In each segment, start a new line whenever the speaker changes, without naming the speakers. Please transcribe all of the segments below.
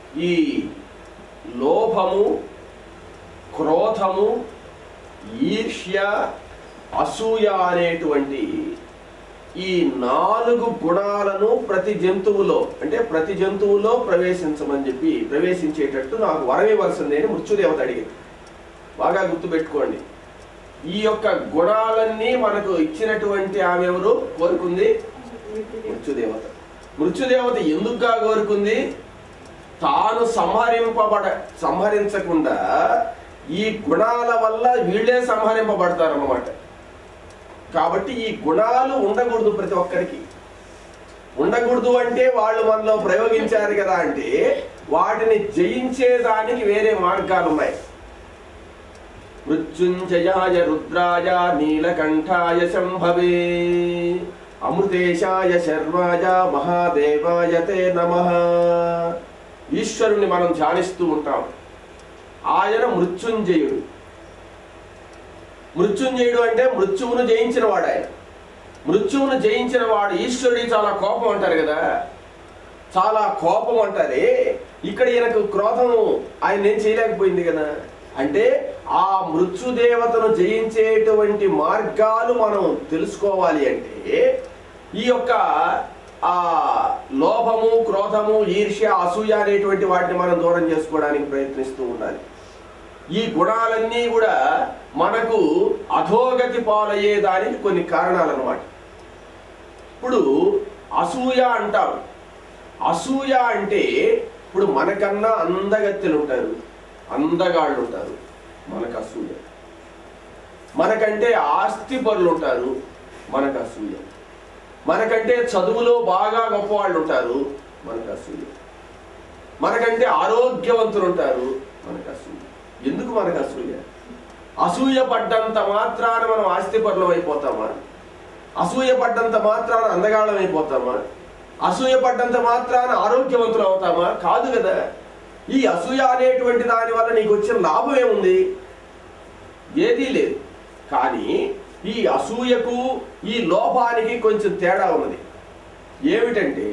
ఈ లోభము క్రోధము ఈర్ష్య అసూయ అనేటువంటి ఈ నాలుగు గుణాలను ప్రతి జంతువులో అంటే ప్రతి జంతువులో ప్రవేశించమని చెప్పి ప్రవేశించేటట్టు నాకు వరం ఇవ్వాల్సిందే అని మృత్యుదేవత అడిగింది బాగా గుర్తుపెట్టుకోండి ఈ యొక్క గుణాలన్నీ మనకు ఇచ్చినటువంటి ఆమె ఎవరు కోరుకుంది మృత్యుదేవత మృత్యుదేవత ఎందుకుగా కోరుకుంది తాను సంహరింపబడ సంహరించకుండా ఈ గుణాల వల్ల వీళ్ళే సంహరింపబడతారన్నమాట కాబట్టి ఈ గుణాలు ఉండకూడదు ప్రతి ఒక్కరికి ఉండకూడదు అంటే వాళ్ళు మనలో ప్రయోగించారు కదా అంటే వాటిని జయించేదానికి వేరే మార్గాలు ఉన్నాయి మృత్యుంజయాయ రుద్రాయ నీలకంఠాయ శంభవే అమృతేశాయ శర్వాయ మహాదేవాయ తే నమ ఈశ్వరుని మనం ధ్యానిస్తూ ఉంటాం ఆయన మృత్యుంజయుడు మృత్యుంజయుడు అంటే మృత్యువును జయించిన వాడు ఆయన మృత్యువును జయించిన వాడు ఈశ్వరుడి చాలా కోపం అంటారు కదా చాలా కోపం అంటారే ఇక్కడ ఈయనకు క్రోధం ఆయన ఏం చేయలేకపోయింది కదా అంటే ఆ మృత్యుదేవతను జయించేటువంటి మార్గాలు మనం తెలుసుకోవాలి అంటే ఈ యొక్క ఆ లోభము క్రోధము ఈర్ష్య అసూయ అనేటువంటి వాటిని మనం దూరం చేసుకోవడానికి ప్రయత్నిస్తూ ఉండాలి ఈ గుణాలన్నీ కూడా మనకు అధోగతి పాలయ్యేదానికి కొన్ని కారణాలు అన్నమాట ఇప్పుడు అసూయ అంటాం అసూయ అంటే ఇప్పుడు మనకన్నా అందగత్తెలు ఉంటారు అందగాళ్ళు ఉంటారు మనకు అసూయ మనకంటే ఆస్తి పరులు ఉంటారు మనకు అసూయ మనకంటే చదువులో బాగా గొప్పవాళ్ళు ఉంటారు మనకు అసూయ మనకంటే ఆరోగ్యవంతులు ఉంటారు మనకు అసూయ ఎందుకు మనకు అసూయ అసూయ పడ్డంత మాత్రాన మనం ఆస్తిపరులం అయిపోతామా అసూయ పడ్డంత మాత్రాన అందగాళ్ళం అయిపోతామా అసూయ పడ్డంత మాత్రాన ఆరోగ్యవంతులు అవుతామా కాదు కదా ఈ అసూయ అనేటువంటి దాని వల్ల నీకు వచ్చిన లాభం ఏముంది ఏదీ లేదు కానీ ఈ అసూయకు ఈ లోపానికి కొంచెం తేడా ఉన్నది ఏమిటంటే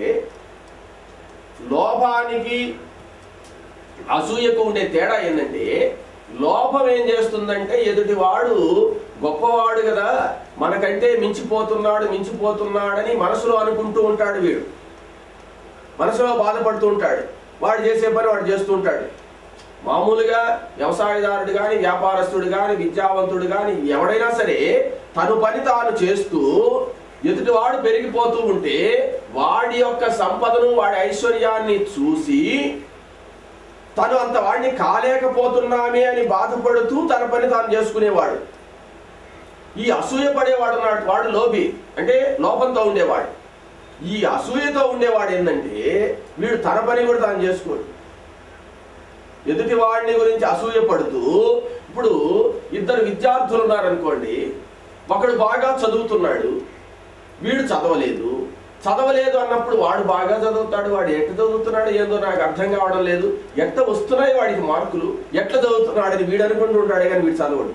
లోపానికి అసూయకు ఉండే తేడా ఏంటంటే లోపం ఏం చేస్తుందంటే ఎదుటివాడు గొప్పవాడు కదా మనకంటే మించిపోతున్నాడు మించిపోతున్నాడని మనసులో అనుకుంటూ ఉంటాడు వీడు మనసులో బాధపడుతూ ఉంటాడు వాడు చేసే పని వాడు చేస్తూ ఉంటాడు మామూలుగా వ్యవసాయదారుడు కానీ వ్యాపారస్తుడు కానీ విద్యావంతుడు కానీ ఎవడైనా సరే తను పని తాను చేస్తూ ఎదుటివాడు పెరిగిపోతూ ఉంటే వాడి యొక్క సంపదను వాడి ఐశ్వర్యాన్ని చూసి తను అంత వాడిని కాలేకపోతున్నామే అని బాధపడుతూ తన పని తాను చేసుకునేవాడు ఈ అసూయ పడేవాడు ఉన్నాడు వాడు లోబి అంటే లోపంతో ఉండేవాడు ఈ అసూయతో ఉండేవాడు ఏంటంటే వీడు తన పని కూడా తాను చేసుకోడు ఎదుటి వాడిని గురించి అసూయ పడుతూ ఇప్పుడు ఇద్దరు విద్యార్థులు ఉన్నారనుకోండి ఒకడు బాగా చదువుతున్నాడు వీడు చదవలేదు చదవలేదు అన్నప్పుడు వాడు బాగా చదువుతాడు వాడు ఎట్ట చదువుతున్నాడు ఏందో నాకు అర్థం కావడం లేదు ఎట్ట వస్తున్నాయి వాడికి మార్కులు ఎట్లా చదువుతున్నాడని వీడు అనుకుంటూ ఉంటాడు కానీ వీడు చదవడు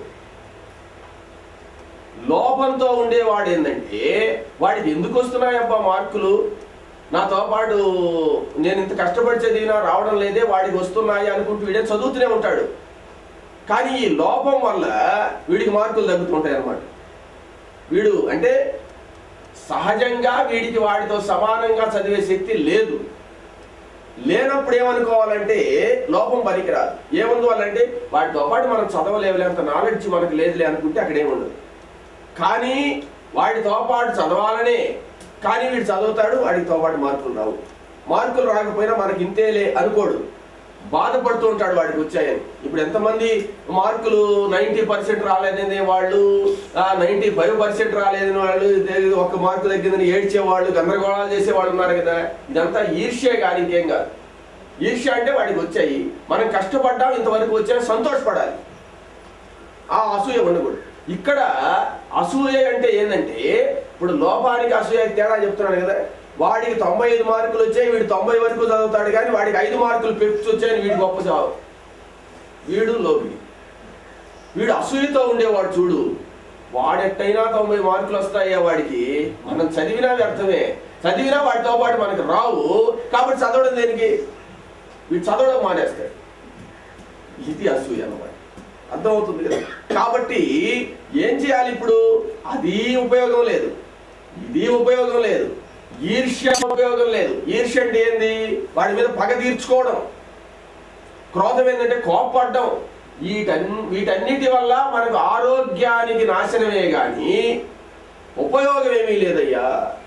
లోపంతో ఉండేవాడు ఏంటంటే వాడికి ఎందుకు వస్తున్నాయబ్బా మార్కులు నాతో పాటు నేను ఇంత కష్టపడి చదివినా రావడం లేదే వాడికి వస్తున్నాయి అనుకుంటూ వీడే చదువుతూనే ఉంటాడు కానీ ఈ లోపం వల్ల వీడికి మార్కులు తగ్గుతుంటాయి అన్నమాట వీడు అంటే సహజంగా వీడికి వాడితో సమానంగా చదివే శక్తి లేదు లేనప్పుడు ఏమనుకోవాలంటే లోపం పనికిరాదు ఏముంది వాటితో పాటు మనం చదవలేవులే అంత నాలెడ్జ్ మనకు లేదులే అనుకుంటే అక్కడ ఏముండదు కానీ వాడితో పాటు చదవాలనే కానీ వీడు చదువుతాడు వాడితో పాటు మార్కులు రావు మార్కులు రాకపోయినా మనకి ఇంతేలే అనుకోడు బాధపడుతూ ఉంటాడు వాడికి వచ్చాయని ఇప్పుడు ఎంతమంది మార్కులు నైంటీ పర్సెంట్ రాలేదని వాళ్ళు నైంటీ ఫైవ్ పర్సెంట్ రాలేదని వాళ్ళు ఇదే ఒక మార్కు తగ్గిందని ఏడ్చే వాళ్ళు గందరగోళాలు చేసే వాళ్ళు ఉన్నారు కదా ఇదంతా ఈర్ష్యే కానీ ఇంకేం కాదు ఈర్ష్య అంటే వాడికి వచ్చాయి మనం కష్టపడ్డాం ఇంతవరకు వచ్చాయి సంతోషపడాలి ఆ అసూయ ఉండకూడదు ఇక్కడ అసూయ అంటే ఏంటంటే ఇప్పుడు లోపానికి అసూయ తేడా చెప్తున్నాను కదా వాడికి తొంభై ఐదు మార్కులు వచ్చాయి వీడు తొంభై వరకు చదువుతాడు కానీ వాడికి ఐదు మార్కులు పెప్స్ వచ్చాయని వీడు గొప్ప చావు వీడు లోపి వీడు అసూయతో ఉండేవాడు చూడు వాడెట్టయినా తొంభై మార్కులు వస్తాయా వాడికి మనం చదివినా వ్యర్థమే చదివినా వాటితో పాటు మనకు రావు కాబట్టి చదవడం దేనికి వీడు చదవడం మానేస్తాడు ఇది అసూయ అన్నమాట అర్థమవుతుంది కదా కాబట్టి ఏం చేయాలి ఇప్పుడు అది ఉపయోగం లేదు ఇది ఉపయోగం లేదు ఈర్ష్య ఉపయోగం లేదు ఈర్ష్య అంటే ఏంది వాడి మీద పగ తీర్చుకోవడం క్రోధం ఏంటంటే కోపపడడం వీటన్ వీటన్నిటి వల్ల మనకు ఆరోగ్యానికి నాశనమే గాని ఉపయోగం ఏమీ లేదయ్యా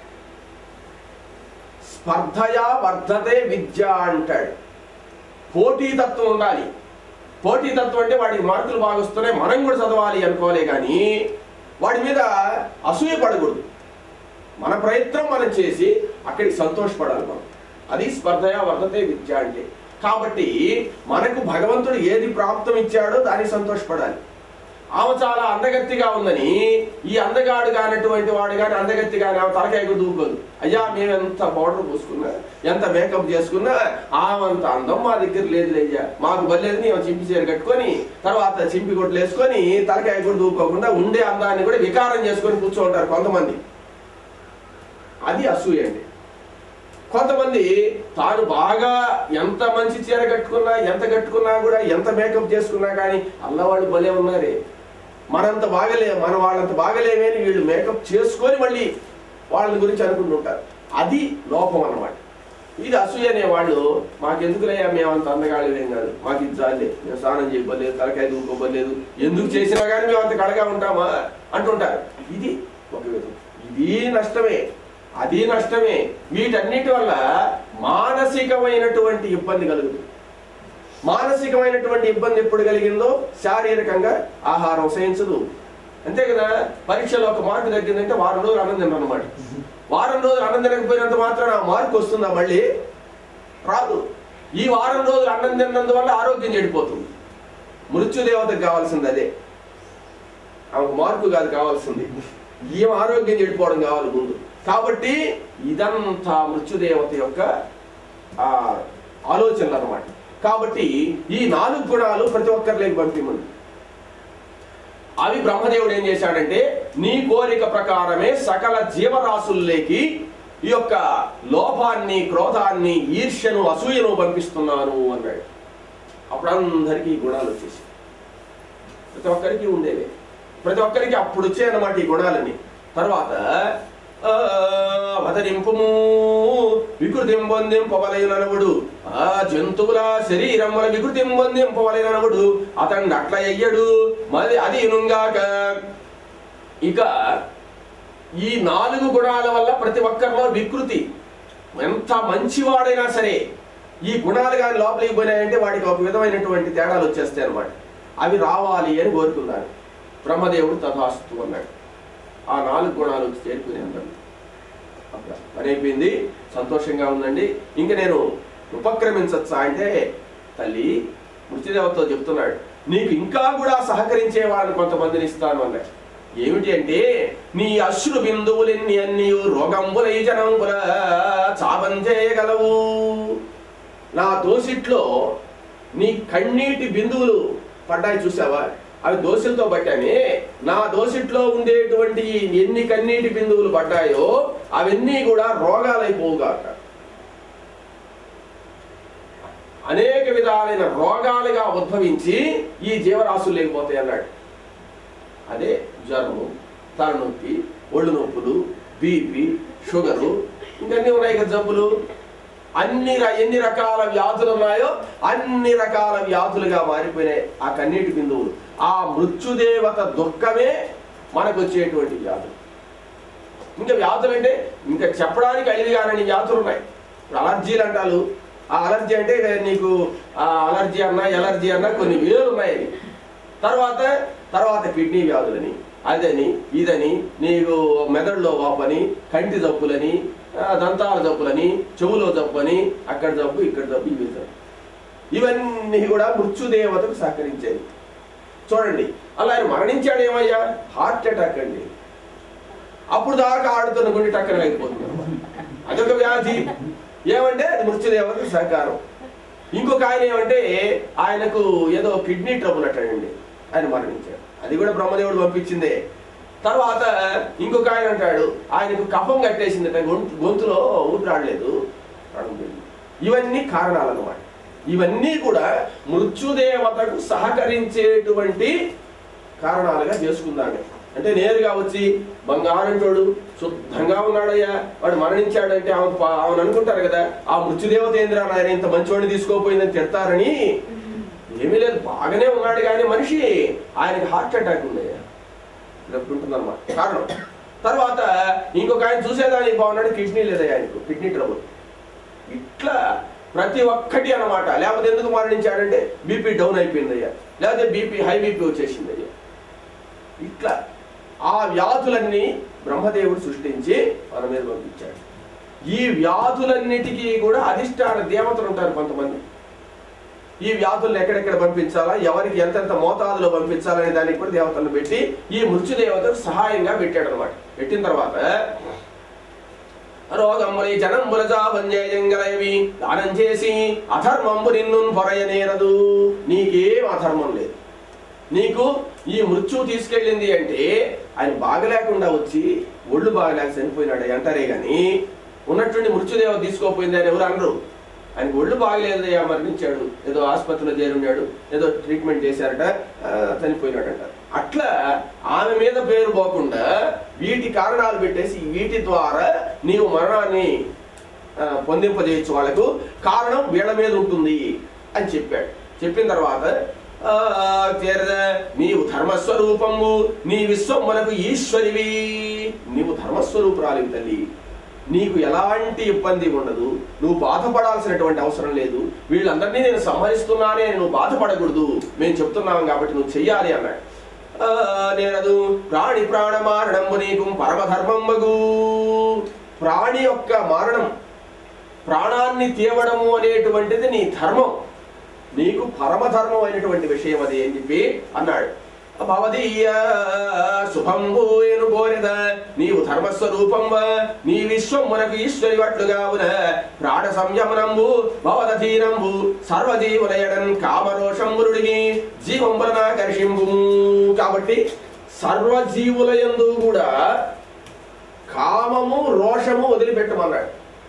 స్పర్ధయా వర్ధతే విద్య అంటాడు పోటీతత్వం ఉండాలి పోటీతత్వం అంటే వాడికి మార్కులు బాగా వస్తున్నాయి మనం కూడా చదవాలి అనుకోలే కానీ వాడి మీద అసూయ పడకూడదు మన ప్రయత్నం మనం చేసి అక్కడికి సంతోషపడాలి మనం అది స్పర్ధయా వర్ధతే విద్య అంటే కాబట్టి మనకు భగవంతుడు ఏది ప్రాప్తం ఇచ్చాడో దానికి సంతోషపడాలి ఆమె చాలా అందగత్తిగా ఉందని ఈ అందగాడు కానటువంటి వాడు కానీ అందగత్తి కానీ ఆమె తలకాయకు దూకోదు అయ్యా మేము ఎంత పౌడర్ పూసుకున్నా ఎంత మేకప్ చేసుకున్నా ఆమంత అందం మా దగ్గర లేదు అయ్యా మాకు బలేదు మేము చింపి చీర కట్టుకొని తర్వాత చింపి కొట్లు వేసుకొని తలకాయ కూడా దూకోకుండా ఉండే అందాన్ని కూడా వికారం చేసుకొని కూర్చోంటారు కొంతమంది అది అసూయ అండి కొంతమంది తాను బాగా ఎంత మంచి చీర కట్టుకున్నా ఎంత కట్టుకున్నా కూడా ఎంత మేకప్ చేసుకున్నా కానీ అల్లవాళ్ళు భలే ఉన్నారే మనంత బాగలే మన వాళ్ళంత బాగలేమే అని వీళ్ళు మేకప్ చేసుకొని మళ్ళీ వాళ్ళ గురించి అనుకుంటుంటారు అది లోపం అన్నమాట ఇది అసూయ అనే వాళ్ళు మాకెందుకులయ్యా మేము అంత అందగాళ్ళు ఏం కాదు మాకు ఇది చాలే మేము స్నానం చేయబోలేదు తలకాయ దూకోబోలేదు ఎందుకు చేసినా కానీ మేము అంత కడగా ఉంటామా అంటుంటారు ఇది ఒక విధం ఇది నష్టమే అది నష్టమే వీటన్నిటి వల్ల మానసికమైనటువంటి ఇబ్బంది కలుగుతుంది మానసికమైనటువంటి ఇబ్బంది ఎప్పుడు కలిగిందో శారీరకంగా ఆహారం సహించదు అంతే కదా పరీక్షలో ఒక మార్కు తగ్గిందంటే వారం రోజులు అన్నం తినరు అనమాట వారం రోజులు అన్నం తినకపోయినంత మాత్రం ఆ మార్కు వస్తుందా మళ్ళీ రాదు ఈ వారం రోజులు అన్నం తిన్నందువల్ల ఆరోగ్యం చెడిపోతుంది మృత్యుదేవతకు కావాల్సింది అదే ఆమెకు మార్పు కాదు కావాల్సింది ఈమె ఆరోగ్యం చెడిపోవడం కావాలి ముందు కాబట్టి ఇదంతా మృత్యుదేవత యొక్క ఆ, ఆలోచనలు అన్నమాట కాబట్టి ఈ నాలుగు గుణాలు ప్రతి ఒక్కరిలోకి పంపిమంది అవి బ్రహ్మదేవుడు ఏం చేశాడంటే నీ కోరిక ప్రకారమే సకల జీవరాశుల్లోకి ఈ యొక్క లోపాన్ని క్రోధాన్ని ఈర్ష్యను అసూయను పంపిస్తున్నాను అన్నాడు అప్పుడు అందరికీ ఈ గుణాలు వచ్చేసి ప్రతి ఒక్కరికి ఉండేవే ప్రతి ఒక్కరికి అప్పుడు వచ్చాయన్నమాట ఈ గుణాలని తర్వాత ఆ, అవతరింపుము వికృతిం పొందింపవలైననవుడు ఆ జంతువుల శరీరముల వికృతిం పొందింపవలైననవుడు అతన్ని అట్లా అయ్యడు మరి అది ఇనుగాక ఇక ఈ నాలుగు గుణాల వల్ల ప్రతి ఒక్కరిలో వికృతి ఎంత మంచివాడైనా సరే ఈ గుణాలు కానీ లోపలికి పోయినాయంటే వాడికి ఒక విధమైనటువంటి తేడాలు వచ్చేస్తాయి అన్నమాట అవి రావాలి అని కోరుకున్నాడు బ్రహ్మదేవుడు తథాస్తు అన్నాడు ఆ నాలుగు గుణాలు వచ్చి చేరుకుని అన్నాడు అప్పుడు పని అయిపోయింది సంతోషంగా ఉందండి ఇంకా నేను ఉపక్రమించచ్చా అంటే తల్లి మృత్యుదేవతతో చెప్తున్నాడు నీకు ఇంకా కూడా సహకరించే వాళ్ళని కొంతమందిని ఇస్తాను అన్నాడు ఏమిటి అంటే నీ అశ్రు బిందువులెన్ని అన్ని రోగంబులై జనంబుల చాపం చేయగలవు నా దోసిట్లో నీ కన్నీటి బిందువులు పడ్డాయి చూసావా అవి దోశలతో పట్టానే నా దోసిట్లో ఉండేటువంటి ఎన్ని కన్నీటి బిందువులు పడ్డాయో అవన్నీ కూడా రోగాలైపోవుగాక అనేక విధాలైన రోగాలుగా ఉద్భవించి ఈ జీవరాశులు లేకపోతాయి అన్నాడు అదే జ్వరము తలనొప్పి ఒళ్ళు నొప్పులు బీపీ షుగరు ఇంకన్నీ ఉన్నాయి కదా జబ్బులు అన్ని ర- ఎన్ని రకాల వ్యాధులు ఉన్నాయో అన్ని రకాల వ్యాధులుగా మారిపోయినాయి ఆ కన్నీటి బిందువులు ఆ మృత్యుదేవత దుఃఖమే మనకు వచ్చేటువంటి వ్యాధులు ఇంకా వ్యాధులు అంటే ఇంకా చెప్పడానికి అలివిగానని వ్యాధులు ఉన్నాయి ఇప్పుడు అలర్జీలు అంటారు ఆ అలర్జీ అంటే నీకు ఆ అలర్జీ అన్నా ఎలర్జీ అన్నా కొన్ని వేలు ఉన్నాయి తర్వాత తర్వాత కిడ్నీ వ్యాధులని అదని ఇదని నీకు మెదడులో వాపని కంటి జబ్బులని ఆ, దంతాల జబ్బులని చెవులో జబ్బు అని అక్కడ జబ్బు ఇక్కడ జబ్బు ఇవి జబ్బు ఇవన్నీ కూడా మృత్యుదేవతకు సహకరించేది చూడండి అలా ఆయన మరణించాడు ఏమయ్యా హార్ట్ అటాక్ అండి అప్పుడు దాకా ఆడుతున్న గుండె టక్కన అయిపోతుంది అదొక వ్యాధి ఏమంటే అది మృత్యుదేవతకు సహకారం ఇంకొక ఆయన ఏమంటే ఆయనకు ఏదో కిడ్నీ ట్రబుల్ అట్టండి ఆయన మరణించాడు అది కూడా బ్రహ్మదేవుడు పంపించిందే తర్వాత ఇంకొక ఆయన అంటాడు ఆయనకు కఫం కట్టేసిందట గొంతు గొంతులో ఊపిరాడలేదు ప్రాణం పోయింది. ఇవన్నీ కారణాలు అన్నమాట ఇవన్నీ కూడా మృత్యుదేవతకు సహకరించేటువంటి కారణాలుగా చేసుకుందాం అంటే నేరుగా వచ్చి బంగారంటోడు శుద్ధంగా ఉన్నాడయ్యా వాడు మరణించాడంటే ఆమె పా- ఆమెను అనుకుంటారు కదా ఆ మృత్యుదేవత ఏంద్రా ఆయన ఇంత మంచివాడిని తీసుకోపోయిందని తిడతారని ఏమీ లేదు బాగానే ఉన్నాడు కానీ మనిషి ఆయనకి హార్ట్ అటాక్ ఉందయ్యా ఉంటుందన్నమాట కారణం తర్వాత ఇంకొక ఆయన చూసేదానికి బాగున్నాడు కిడ్నీ లేదయ్యా ఆయనకు కిడ్నీ ట్రబుల్ ఇట్లా ప్రతి ఒక్కటి అన్నమాట లేకపోతే ఎందుకు మరణించాడంటే బీపీ డౌన్ అయిపోయిందయ్యా లేకపోతే బీపీ హై బీపీ వచ్చేసిందయ్యా ఇట్లా ఆ వ్యాధులన్నీ బ్రహ్మదేవుడు సృష్టించి మన మీద పంపించాడు ఈ వ్యాధులన్నిటికీ కూడా అధిష్టాన దేవతలు ఉంటారు కొంతమంది ఈ వ్యాధులను ఎక్కడెక్కడ పంపించాలా ఎవరికి ఎంతెంత మోతాదులో పంపించాలనే దానికి కూడా దేవతలను పెట్టి ఈ మృత్యు దేవతకు సహాయంగా పెట్టాడు అనమాట పెట్టిన తర్వాత రోగంబులి జనంబుల జాబంజేయంగలవి దానం చేసి అధర్మంబు నిన్ను పొరయనేరదు నీకేం అధర్మం లేదు నీకు ఈ మృత్యువు తీసుకెళ్ళింది అంటే ఆయన బాగలేకుండా వచ్చి ఒళ్ళు బాగలేక చనిపోయినాడు అంటారే గాని ఉన్నటువంటి మృత్యుదేవ తీసుకోపోయింది అని ఎవరు అనరు ఆయనకు ఒళ్ళు బాగలేదయ్యా మరణించాడు ఏదో ఆసుపత్రిలో చేరున్నాడు ఏదో ట్రీట్మెంట్ చేశారట ఆ, చనిపోయినాడంట అట్లా ఆమె మీద పేరు పోకుండా వీటి కారణాలు పెట్టేసి వీటి ద్వారా నీవు మరణాన్ని ఆ, పొందింపజేయచ్చు వాళ్ళకు కారణం వీళ్ళ మీద ఉంటుంది అని చెప్పాడు చెప్పిన తర్వాత ఆ, తీరద నీవు ధర్మస్వరూపము నీ విశ్వమునకు ఈశ్వరివి నీవు ధర్మస్వరూపురాలివి తల్లి నీకు ఎలాంటి ఇబ్బంది ఉండదు నువ్వు బాధపడాల్సినటువంటి అవసరం లేదు వీళ్ళందరినీ నేను సంహరిస్తున్నానే అని నువ్వు బాధపడకూడదు మేము చెప్తున్నాం కాబట్టి నువ్వు చెయ్యాలి అన్నాడు ఆ, నేనదు ప్రాణి ప్రాణ మారణము నీకు పరమధర్మమ్మగు ప్రాణి యొక్క మారణం ప్రాణాన్ని తీయడము అనేటువంటిది నీ ధర్మం నీకు పరమధర్మం అయినటువంటి విషయం అది అని చెప్పి అన్నాడు భవదీయ శుభంబును కోరిద నీవు ధర్మస్వరూపంబ నీ విశ్వం మనకు ఈశ్వరి వట్లుగావున ప్రాణ సంయమనంబు భవదధీనంబు సర్వజీవులయడం కామరోషంబురుడిగి జీవంబులనాకర్షింపు కాబట్టి సర్వజీవులయందు కూడా కామము రోషము వదిలిపెట్టమన్నాడు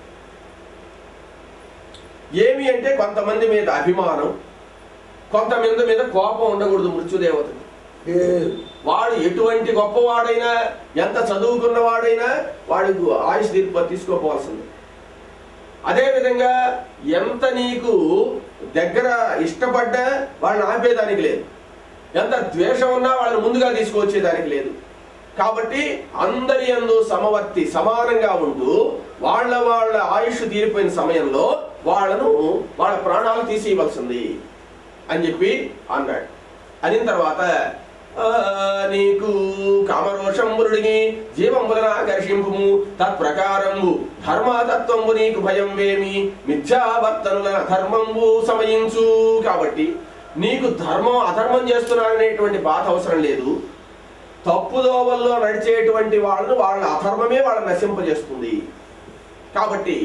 ఏమి అంటే కొంతమంది మీద అభిమానం కొంతమంది మీద కోపం ఉండకూడదు మృత్యుదేవతకి వాడు ఎటువంటి గొప్పవాడైనా ఎంత చదువుకున్నవాడైనా వాడికి ఆయుష్ తీర్పు తీసుకోపోవాల్సింది అదేవిధంగా ఎంత నీకు దగ్గర ఇష్టపడ్డా వాళ్ళని ఆపేదానికి లేదు ఎంత ద్వేషం ఉన్నా వాళ్ళని ముందుగా తీసుకొచ్చేదానికి లేదు కాబట్టి అందరి యందు సమవర్తి సమానంగా ఉంటూ వాళ్ళ వాళ్ళ ఆయుష్ తీరిపోయిన సమయంలో వాళ్ళను వాళ్ళ ప్రాణాలు తీసేయవలసింది అని చెప్పి అన్నాడు అనిన తర్వాత ఆ, నీకు కామరోషంబురుడిని జీవంబులను ఆకర్షింపుము తత్ప్రకారంబు ధర్మతత్వంబు నీకు భయం వేమి మిథ్యావర్తనుల ధర్మంబు సమయించు కాబట్టి నీకు ధర్మం అధర్మం చేస్తున్నాననేటువంటి బాధ అవసరం లేదు తప్పుదోవల్లో నడిచేటువంటి వాళ్ళను వాళ్ళ అధర్మమే వాళ్ళని నశింపజేస్తుంది కాబట్టి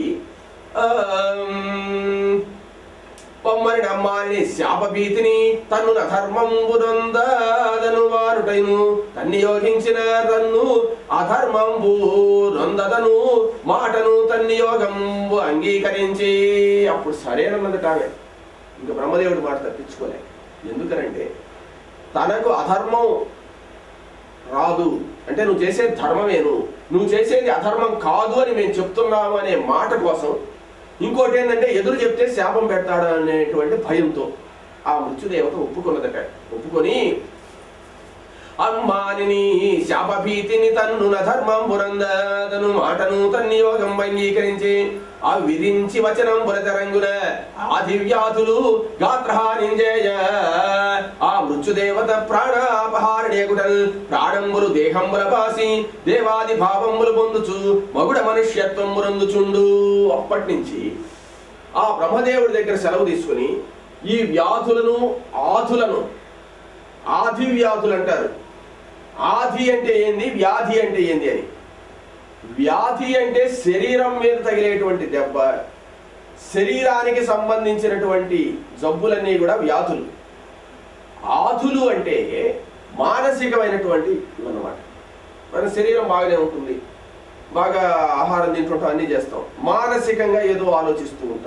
ఆమ్, పొమ్మని నమ్మాలని శాపభీతిని తన్ను అధర్మంబునందదను వారుటైను తన్ని యోగించిన తన్ను అధర్మంబు నొందదను మాటను తన్ని యోగంబు అంగీకరించి అప్పుడు సరేనన్నదట ఆమె ఇంకా బ్రహ్మదేవుడి మాట తప్పించుకోలే ఎందుకనంటే తనకు అధర్మం రాదు అంటే నువ్వు చేసేది ధర్మమేను నువ్వు చేసేది అధర్మం కాదు అని మేము చెప్తున్నాము అనే మాట కోసం ఇంకోటి ఏంటంటే ఎదురు చెప్తే శాపం పెడతాడు అనేటువంటి భయంతో ఆ మృత్యుదేవత ఒప్పుకున్నదట ఒప్పుకొని అమ్మానిని శాపభీతిని తన్ను ధర్మం పురందను మాటను తన్ని యోగం అంగీకరించి ఆ విరించి వచనం పురతరంగున ఆది వ్యాధులు గాత్రహానింజేయ ఆ మృత్యుదేవత ప్రాణాపహారణేగుటల్ ప్రాణంబులు దేహంబుల బాసి దేవాది భావంబులు పొందుచు మగుడ మనుష్యత్వం పొందుచుండు అప్పటి నుంచి ఆ బ్రహ్మదేవుడి దగ్గర సెలవు తీసుకుని ఈ వ్యాధులను ఆధులను ఆది వ్యాధులు అంటారు ఆది అంటే ఏంది వ్యాధి అంటే ఏంది అని వ్యాధి అంటే శరీరం మీద తగిలేటువంటి దెబ్బ శరీరానికి సంబంధించినటువంటి జబ్బులన్నీ కూడా వ్యాధులు ఆధులు అంటే మానసికమైనటువంటి అన్నమాట మన శరీరం బాగానే ఉంటుంది బాగా ఆహారం తింటుంటాం అన్ని చేస్తాం మానసికంగా ఏదో ఆలోచిస్తూ ఉంటాం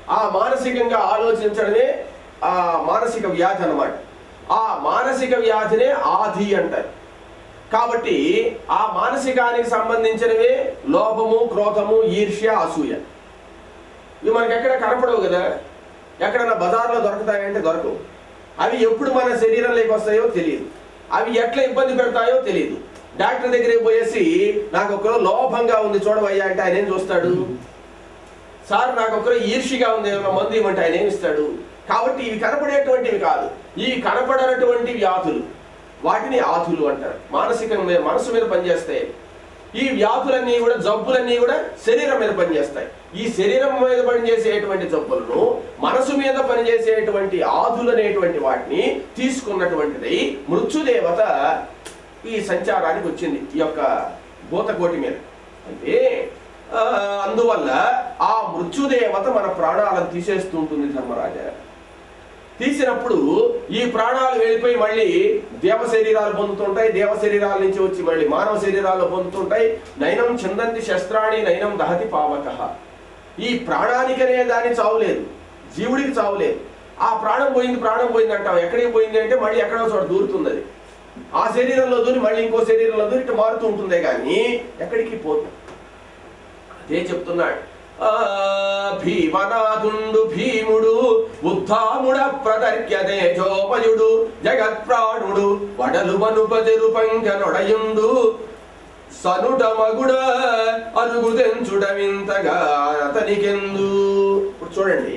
ఆ మానసికంగా ఆలోచించడమే ఆ మానసిక వ్యాధి అన్నమాట ఆ మానసిక వ్యాధినే ఆది అంటారు కాబట్టి ఆ మానసికానికి సంబంధించినవే లోభము క్రోధము ఈర్ష్య అసూయ ఇవి మనకి ఎక్కడ కనపడవు కదా ఎక్కడన్నా బజార్లో దొరుకుతాయంటే దొరకవు అవి ఎప్పుడు మన శరీరంలోకి వస్తాయో తెలియదు అవి ఎట్లా ఇబ్బంది పెడతాయో తెలియదు డాక్టర్ దగ్గరికి పోయేసి నాకు ఒక లోభంగా ఉంది చూడవయ్యా అంటే ఆయన ఏం చూస్తాడు సార్ నాకు ఒకరు ఈర్షిగా ఉంది ఏమైనా మందు ఇవ్వమంటే ఆయన ఏమి ఇస్తాడు కాబట్టి ఇవి కనపడేటువంటివి కాదు ఈ కనపడనటువంటి వ్యాధులు వాటిని ఆతులు అంటారు మానసిక మీద మనసు మీద పనిచేస్తాయి ఈ వ్యాధులన్నీ కూడా జబ్బులన్నీ కూడా శరీరం మీద పనిచేస్తాయి ఈ శరీరం మీద పనిచేసేటువంటి జబ్బులను మనసు మీద పనిచేసేటువంటి ఆదులు అనేటువంటి వాటిని తీసుకున్నటువంటిది మృత్యుదేవత ఈ సంచారానికి వచ్చింది ఈ యొక్క భూతకోటి మీద అయితే ఆ, అందువల్ల ఆ మృత్యుదేవత మన ప్రాణాలను తీసేస్తూ ఉంటుంది ధర్మరాజా తీసినప్పుడు ఈ ప్రాణాలు వెళ్ళిపోయి మళ్ళీ దేవ శరీరాలు పొందుతుంటాయి దేవ శరీరాల నుంచి వచ్చి మళ్ళీ మానవ శరీరాలు పొందుతుంటాయి నయనం చిందంతి శస్త్రాణి నయనం దహతి పావక ఈ ప్రాణానికనే దాని చావులేదు జీవుడికి చావులేదు ఆ ప్రాణం పోయింది ప్రాణం పోయింది అంటాం ఎక్కడికి పోయింది అంటే మళ్ళీ ఎక్కడో చోట దూరుతుంది అది ఆ శరీరంలో దూరి మళ్ళీ ఇంకో శరీరంలో దూరి ఇట్లా మారుతూ ఉంటుందే కానీ ఎక్కడికి పోదు అదే చెప్తున్నాడు ఆ భీమనాథుండు భీముడు ఉద్ధాముడ ప్రదర్క్య తేజోమయుడు జగత్ప్రాణుడు వడలు మనుపజరు పంకనొడయుండు సనుట మగుడ అరుగు తెంచుడ వింతగా అతనికెందు ఇప్పుడు చూడండి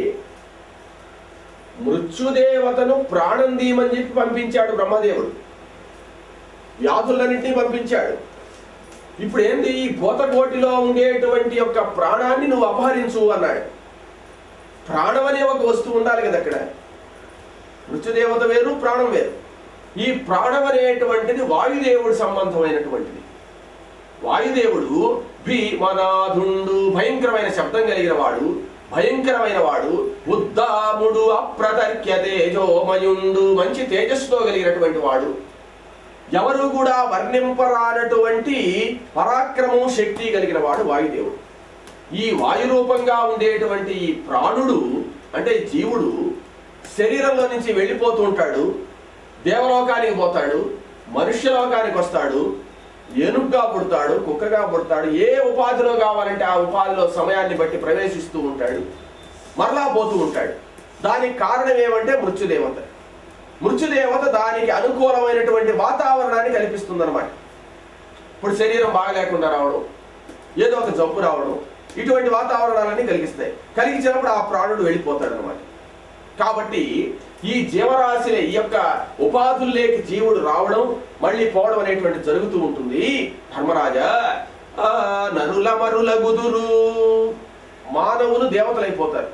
మృత్యుదేవతను ప్రాణం దీమని చెప్పి పంపించాడు బ్రహ్మదేవుడు వ్యాధులన్నింటినీ పంపించాడు ఇప్పుడు ఏంది ఈ భూతకోటిలో ఉండేటువంటి యొక్క ప్రాణాన్ని నువ్వు అపహరించు అన్నాడు ప్రాణం అనే ఒక వస్తువు ఉండాలి కదా అక్కడ మృత్యుదేవత వేరు ప్రాణం వేరు ఈ ప్రాణం అనేటువంటిది వాయుదేవుడి సంబంధమైనటువంటిది వాయుదేవుడు భీమనాథుండు భయంకరమైన శబ్దం కలిగిన వాడు భయంకరమైన వాడు ఉద్దాముడు అప్రతర్క్య తేజోమయుండు మంచి తేజస్సుతో కలిగినటువంటి వాడు ఎవరు కూడా వర్ణింపరానటువంటి పరాక్రమం శక్తి కలిగిన వాడు వాయుదేవుడు ఈ వాయు రూపంగా ఉండేటువంటి ఈ ప్రాణుడు అంటే జీవుడు శరీరంలో నుంచి వెళ్ళిపోతూ ఉంటాడు దేవలోకానికి పోతాడు మనుష్యలోకానికి వస్తాడు ఏనుగ్గా పుడతాడు కుక్కగా పుడతాడు ఏ ఉపాధిలో కావాలంటే ఆ ఉపాధిలో సమయాన్ని బట్టి ప్రవేశిస్తూ ఉంటాడు మరలా పోతూ ఉంటాడు దానికి కారణం ఏమంటే మృత్యుదేవత మృత్యుదేవత దానికి అనుకూలమైనటువంటి వాతావరణాన్ని కల్పిస్తుందన్నమాట ఇప్పుడు శరీరం బాగలేకుండా రావడం ఏదో ఒక జబ్బు రావడం ఇటువంటి వాతావరణాలన్నీ కలిగిస్తాయి కలిగించినప్పుడు ఆ ప్రాణుడు వెళ్ళిపోతాడు అనమాట కాబట్టి ఈ జీవరాశి ఈ యొక్క ఉపాధుల్లోకి జీవుడు రావడం మళ్ళీ పోవడం అనేటువంటి జరుగుతూ ఉంటుంది ధర్మరాజా ఆ, నరుల మరుల గుదురు మానవులు దేవతలైపోతారు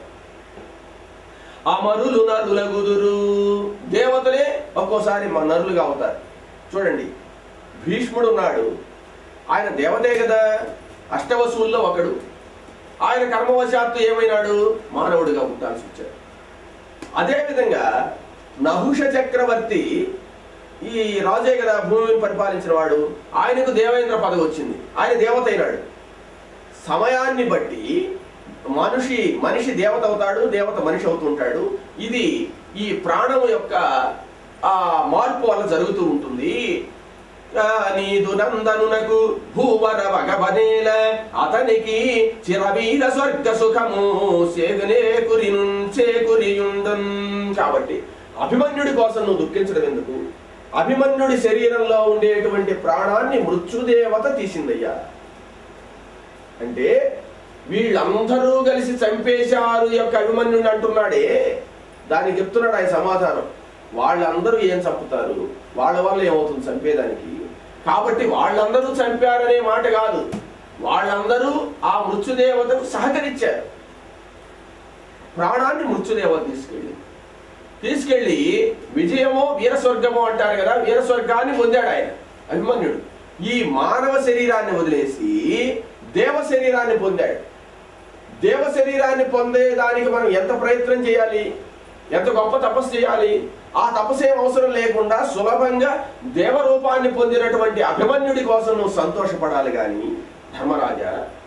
అమరులు నరుల గుదురు దేవతలే ఒక్కోసారి మా నరులుగా అవుతారు చూడండి భీష్ముడు ఉన్నాడు ఆయన దేవతే కదా అష్టవసువుల్లో ఒకడు ఆయన కర్మవశాత్తు ఏమైనాడు మానవుడిగా పుట్టాల్సి వచ్చాడు అదేవిధంగా నహుష చక్రవర్తి ఈ రాజే కదా భూమిని పరిపాలించిన వాడు ఆయనకు దేవేంద్ర పదవి వచ్చింది ఆయన దేవత అయినాడు సమయాన్ని బట్టి మనిషి మనిషి దేవత అవుతాడు దేవత మనిషి అవుతుంటాడు ఇది ఈ ప్రాణం యొక్క ఆ మార్పు వల్ల జరుగుతూ ఉంటుంది ఆ, నీదు నందనునకు భూవర వగబనేల అతనికి చిరవీర స్వర్గ సుఖము సేగునే కురి చేకురియుండన్ కాబట్టి అభిమన్యుడి కోసం నువ్వు దుఃఖించడం ఎందుకు అభిమన్యుడి శరీరంలో ఉండేటువంటి ప్రాణాన్ని మృత్యుదేవత తీసిందయ్యా అంటే వీళ్ళందరూ కలిసి చంపేశారు ఈ యొక్క అభిమన్యుని అంటున్నాడే దానికి చెప్తున్నాడు ఆయన సమాధానం వాళ్ళందరూ ఏం చంపుతారు వాళ్ళ వల్ల ఏమవుతుంది చంపేదానికి కాబట్టి వాళ్ళందరూ చంపారనే మాట కాదు వాళ్ళందరూ ఆ మృత్యుదేవతకు సహకరించారు ప్రాణాన్ని మృత్యుదేవత తీసుకెళ్ళి తీసుకెళ్ళి విజయమో వీరస్వర్గమో అంటారు కదా వీరస్వర్గాన్ని పొందాడు ఆయన అభిమన్యుడు ఈ మానవ శరీరాన్ని వదిలేసి దేవ శరీరాన్ని పొందాడు దేవ శరీరాన్ని పొందేదానికి మనం ఎంత ప్రయత్నం చేయాలి ఎంత గొప్ప తపస్సు చేయాలి ఆ తపస్సు ఏం అవసరం లేకుండా సులభంగా దేవరూపాన్ని పొందినటువంటి అభిమన్యుడి కోసం నువ్వు సంతోషపడాలి కానీ ధర్మరాజా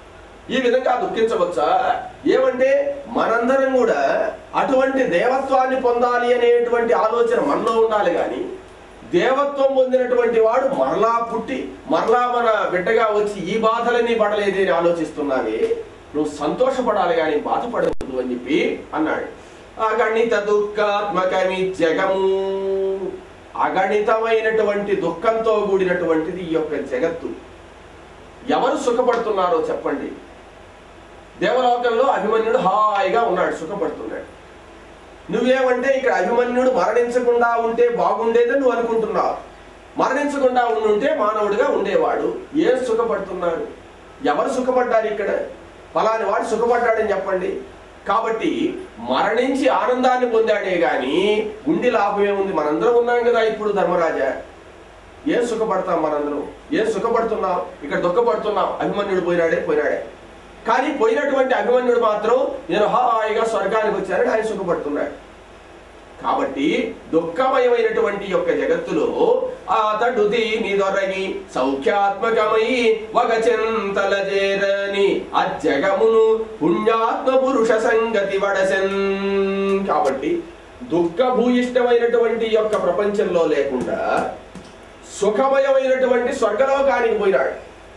ఈ విధంగా దుఃఖించవచ్చా ఏమంటే మనందరం కూడా అటువంటి దేవత్వాన్ని పొందాలి అనేటువంటి ఆలోచన మనలో ఉండాలి కానీ దేవత్వం పొందినటువంటి వాడు మరలా పుట్టి మరలా మన బిడ్డగా వచ్చి ఈ బాధలన్నీ పడలేదే అని ఆలోచిస్తున్నావే నువ్వు సంతోషపడాలి కానీ బాధపడకూడదు అని చెప్పి అన్నాడు అగణిత దుఃఖాత్మకమి జగము అగణితమైనటువంటి దుఃఖంతో కూడినటువంటిది ఈ యొక్క జగత్తు ఎవరు సుఖపడుతున్నారో చెప్పండి దేవలోకంలో అభిమన్యుడు హాయిగా ఉన్నాడు సుఖపడుతున్నాడు నువ్వేమంటే ఇక్కడ అభిమన్యుడు మరణించకుండా ఉంటే బాగుండేదని నువ్వు అనుకుంటున్నావు మరణించకుండా ఉండుంటే మానవుడిగా ఉండేవాడు ఏం సుఖపడుతున్నాడు ఎవరు సుఖపడ్డారు ఇక్కడ ఫలాని వాడు సుఖపడ్డాడని చెప్పండి కాబట్టి మరణించి ఆనందాన్ని పొందాడే గాని ఉండి లాభం ఏముంది మనందరం ఉన్నాం కదా ఇప్పుడు ధర్మరాజా ఏం సుఖపడతాం మనందరం ఏం సుఖపడుతున్నాం ఇక్కడ దుఃఖపడుతున్నాం అభిమన్యుడు పోయినాడే పోయినాడే కానీ పోయినటువంటి అభిమన్యుడు మాత్రం నేను హాయిగా స్వర్గానికి వచ్చానని ఆయన సుఖపడుతున్నాడు కాబట్టి దుఃఖమయమైనటువంటి యొక్క జగత్తులో అతడు దీని దొరగి సౌఖ్యాత్మకమై ఒక చింతల చేరని అజగమును పుణ్యాత్మ పురుష సంగతి వడసెన్ కాబట్టి దుఃఖభూయిష్టమైనటువంటి యొక్క ప్రపంచంలో లేకుండా సుఖమయమైనటువంటి స్వర్గలోకానికి పోయినాడు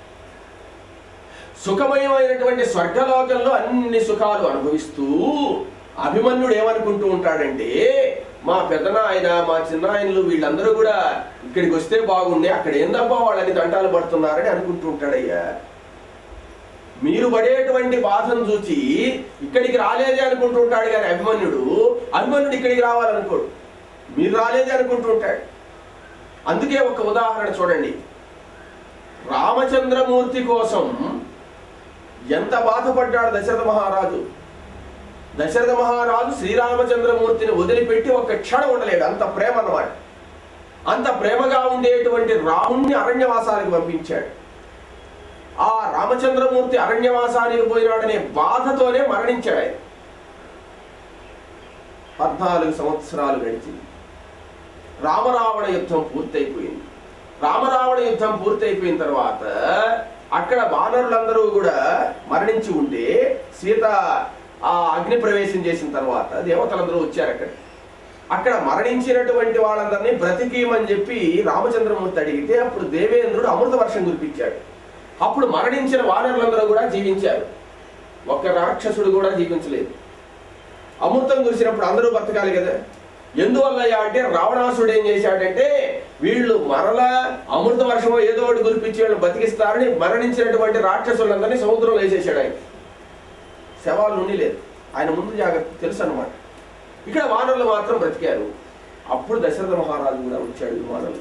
సుఖమయమైనటువంటి స్వర్గలోకంలో అన్ని సుఖాలు అనుభవిస్తూ అభిమన్యుడు ఏమనుకుంటూ ఉంటాడంటే మా పెద్దనాయన మా చిన్నాయనలు వీళ్ళందరూ కూడా ఇక్కడికి వస్తే బాగుండే అక్కడ ఏందబ్బా వాళ్ళని దంటాలు పడుతున్నారని అనుకుంటూ ఉంటాడయ్యా మీరు పడేటువంటి బాధను చూచి ఇక్కడికి రాలేదే అనుకుంటూ ఉంటాడు కానీ అభిమన్యుడు అభిమన్యుడు ఇక్కడికి రావాలనుకోడు మీరు రాలేదే అనుకుంటూ ఉంటాడు అందుకే ఒక ఉదాహరణ చూడండి రామచంద్రమూర్తి కోసం ఎంత బాధపడ్డాడు దశరథ మహారాజు దశరథ మహారాజు శ్రీరామచంద్రమూర్తిని వదిలిపెట్టి ఒక క్షణం ఉండలేడు అంత ప్రేమ అన్నమాట అంత ప్రేమగా ఉండేటువంటి రాముణ్ణి అరణ్యవాసానికి పంపించాడు ఆ రామచంద్రమూర్తి అరణ్యవాసానికి పోయినాడనే బాధతోనే మరణించాడు ఆయన పద్నాలుగు సంవత్సరాలు గడిచింది రామరావణ యుద్ధం పూర్తయిపోయింది రామరావణ యుద్ధం పూర్తయిపోయిన తర్వాత అక్కడ వానరులందరూ కూడా మరణించి ఉంటే సీత ఆ అగ్ని ప్రవేశం చేసిన తర్వాత దేవతలందరూ వచ్చారు అక్కడ అక్కడ మరణించినటువంటి వాళ్ళందరినీ బ్రతికీయమని చెప్పి రామచంద్రమూర్తి అడిగితే అప్పుడు దేవేంద్రుడు అమృత వర్షం కురిపించాడు అప్పుడు మరణించిన వానరులందరూ కూడా జీవించారు ఒక్క రాక్షసుడు కూడా జీవించలేదు అమృతం కురిసినప్పుడు అందరూ బతకాలి కదా ఎందువల్ల అంటే రావణాసుడు ఏం చేశాడంటే వీళ్ళు మరలా అమృత వర్షమో ఏదో ఒకటి కురిపించి వీళ్ళు బతికిస్తారని మరణించినటువంటి రాక్షసులందరినీ సముద్రంలో వేసేసాడు ఆయన శవాలు నుండి లేదు ఆయన ముందు జాగ్రత్త తెలుసు అనమాట ఇక్కడ వానరులు మాత్రం బ్రతికారు అప్పుడు దశరథ మహారాజు కూడా వచ్చాడు విమానంలో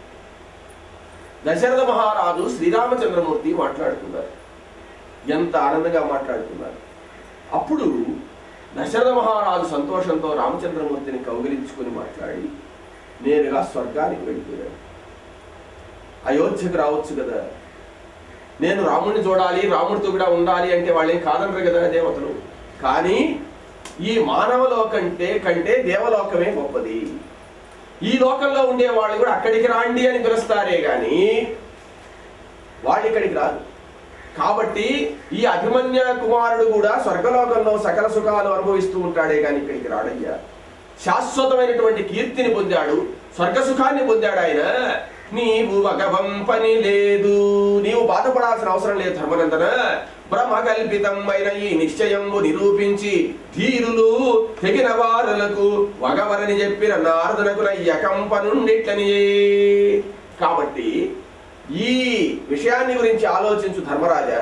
దశరథ మహారాజు శ్రీరామచంద్రమూర్తి మాట్లాడుతున్నారు ఎంత ఆనందంగా మాట్లాడుతున్నారు అప్పుడు దశరథ మహారాజు సంతోషంతో రామచంద్రమూర్తిని కౌగిలించుకొని మాట్లాడి నేరుగా స్వర్గానికి వెళ్ళిపోయాడు అయోధ్యకు రావచ్చు కదా నేను రాముడిని చూడాలి రాముడితో కూడా ఉండాలి అంటే వాళ్ళేం కాదనరు కదా దేవతలు కానీ ఈ మానవ లోకంటే కంటే దేవలోకమే గొప్పది ఈ లోకంలో ఉండే వాళ్ళు కూడా అక్కడికి రాండి అని పిలుస్తారే గాని వాళ్ళు ఇక్కడికి రాదు కాబట్టి ఈ అభిమన్య కుమారుడు కూడా స్వర్గలోకంలో సకల సుఖాలు అనుభవిస్తూ ఉంటాడే కానీ ఇక్కడికి రాడయ్యా శాశ్వతమైనటువంటి కీర్తిని పొందాడు స్వర్గ సుఖాన్ని పొందాడు ఆయన నీవు వగవం పని లేదు నీవు బాధపడాల్సిన అవసరం లేదు ధర్మనందన భ్రమ కల్పితమైన ఈ నిశ్చయము నిరూపించి ధీరులు తెగిన వారులకు వగవరని చెప్పిన నారదునకు యకంప నుండిట్లని కాబట్టి ఈ విషయాన్ని గురించి ఆలోచించు ధర్మరాజా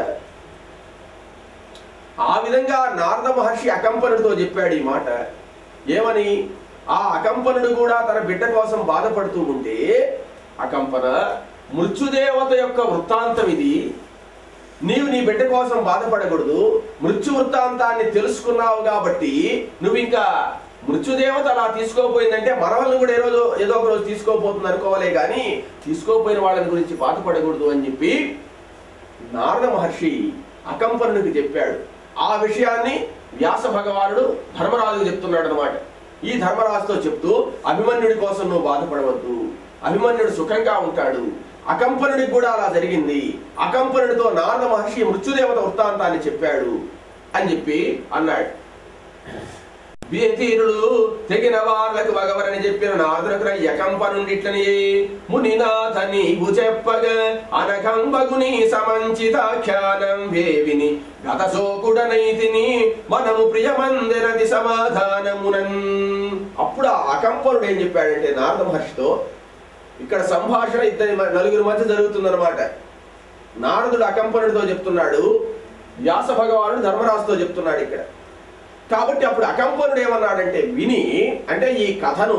ఆ విధంగా నారద మహర్షి అకంపనుడితో చెప్పాడు ఈ మాట ఏమని ఆ అకంపనుడు కూడా తన బిడ్డ కోసం బాధపడుతూ ఉంటే అకంపన మృత్యుదేవత యొక్క వృత్తాంతం ఇది నీవు నీ బిడ్డ కోసం బాధపడకూడదు మృత్యు వృత్తాంతాన్ని తెలుసుకున్నావు కాబట్టి నువ్వు ఇంకా మృత్యుదేవత అలా తీసుకోపోయిందంటే మనవల్ని కూడా ఏ రోజు ఏదో ఒక రోజు తీసుకోపోతుంది అనుకోవాలే కానీ తీసుకోపోయిన వాళ్ళని గురించి బాధపడకూడదు అని చెప్పి నారద మహర్షి అకంపనుడికి చెప్పాడు ఆ విషయాన్ని వ్యాస భగవానుడు ధర్మరాజుకు చెప్తున్నాడు అనమాట ఈ ధర్మరాజుతో చెప్తూ అభిమన్యుడి కోసం నువ్వు బాధపడవద్దు అభిమన్యుడు సుఖంగా ఉంటాడు అకంపనుడికి కూడా అలా జరిగింది అకంపనుడితో నారద మహర్షి మృత్యుదేవత వృత్తాంతాన్ని చెప్పాడు అని చెప్పి అన్నాడు బీతీరుడు తెగిన వాళ్ళకు భగవరని చెప్పిన నాదులకు యకంపనుండిట్లని మునినాథ నీవు చెప్పగా అనకంబగుని సమంచితాఖ్యానం వేవిని గత సోకుడనైతిని మనము ప్రియమందిరది సమాధానమునన్ అప్పుడు ఆ అకంపనుడు ఏం చెప్పాడంటే నారద మహర్షితో ఇక్కడ సంభాషణ ఇద్దరి మ- నలుగురి మధ్య జరుగుతుందన్నమాట నారదుడు అకంపనుడితో చెప్తున్నాడు వ్యాస భగవానుడు ధర్మరాజుతో చెప్తున్నాడు ఇక్కడ కాబట్టి అప్పుడు అకంపనుడు ఏమన్నాడంటే విని అంటే ఈ కథను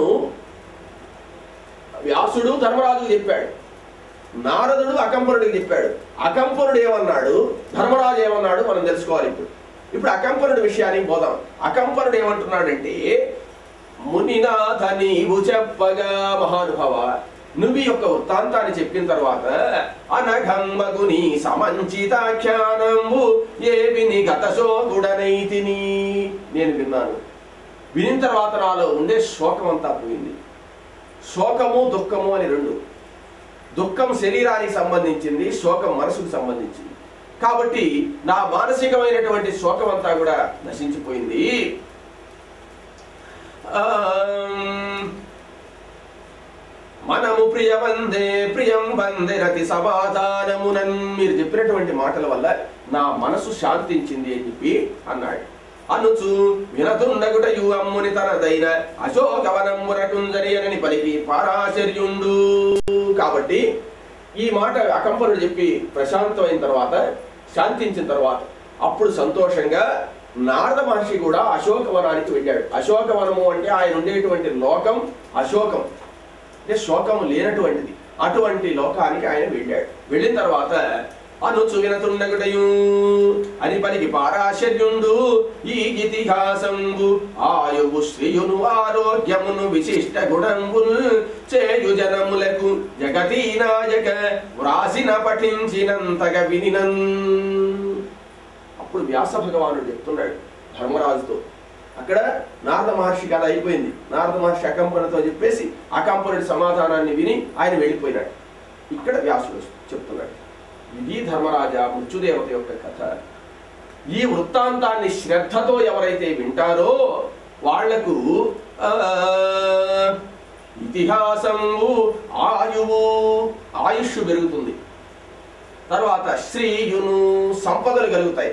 వ్యాసుడు ధర్మరాజుకు చెప్పాడు నారదుడు అకంపనుడికి చెప్పాడు అకంపనుడు ఏమన్నాడు ధర్మరాజు ఏమన్నాడు మనం తెలుసుకోవాలి ఇప్పుడు ఇప్పుడు అకంపనుడి విషయానికి పోదాం అకంపనుడు ఏమంటున్నాడంటే మునినాథ నీవు చెప్పగా మహానుభవ నువ్వు ఈ యొక్క వృత్తాంతాన్ని చెప్పిన తర్వాత అనఘమ్మగుని సమంచితాఖ్యానంబు ఏ విని గతశోకుడనైతిని నేను విన్నాను వినిన తర్వాత నాలో ఉండే శోకం అంతా పోయింది శోకము దుఃఖము అని రెండు దుఃఖం శరీరానికి సంబంధించింది శోకం మనసుకు సంబంధించింది కాబట్టి నా మానసికమైనటువంటి శోకం అంతా కూడా నశించిపోయింది ఆమ్, మనము ప్రియవందే ప్రియం వందే రతి సమాధానమునన్ మీరు చెప్పినటువంటి మాటల వల్ల నా మనసు శాంతించింది అని చెప్పి అన్నాడు అనుచు వినతుండగుటయు అమ్ముని తనదైన అశోకవనమ్మురటుంజరి అని పలికి పారాశర్యుండు కాబట్టి ఈ మాట అకంపనుడు చెప్పి ప్రశాంతమైన తర్వాత శాంతించిన తర్వాత అప్పుడు సంతోషంగా నారద మహర్షి కూడా అశోకవనానికి వెళ్ళాడు అశోకవనము అంటే ఆయన ఉండేటువంటి లోకం అశోకం అంటే శోకం లేనటువంటిది అటువంటి లోకానికి ఆయన వెళ్ళాడు వెళ్ళిన తర్వాత అనుచు వినతుండగుటయు అని పలికి పారాశర్యుండు ఈ ఇతిహాసంబు ఆయువు శ్రీయును ఆరోగ్యమును విశిష్ట గుణంబును చేయు జనములకు జగతీ నాయక వ్రాసిన పఠించినంతగా వినినన్ అప్పుడు వ్యాస భగవానుడు చెప్తున్నాడు ధర్మరాజుతో అక్కడ నారద మహర్షి కథ అయిపోయింది నారద మహర్షి అకంపనతో చెప్పేసి అకంపనుడి సమాధానాన్ని విని ఆయన వెళ్ళిపోయినాడు ఇక్కడ వ్యాసుడు చెప్తున్నాడు ఇది ధర్మరాజా మృత్యుదేవత యొక్క కథ ఈ వృత్తాంతాన్ని శ్రద్ధతో ఎవరైతే వింటారో వాళ్లకు ఆ, ఇతిహాసము ఆయువు ఆయుష్ పెరుగుతుంది తర్వాత శ్రీయును సంపదలు కలుగుతాయి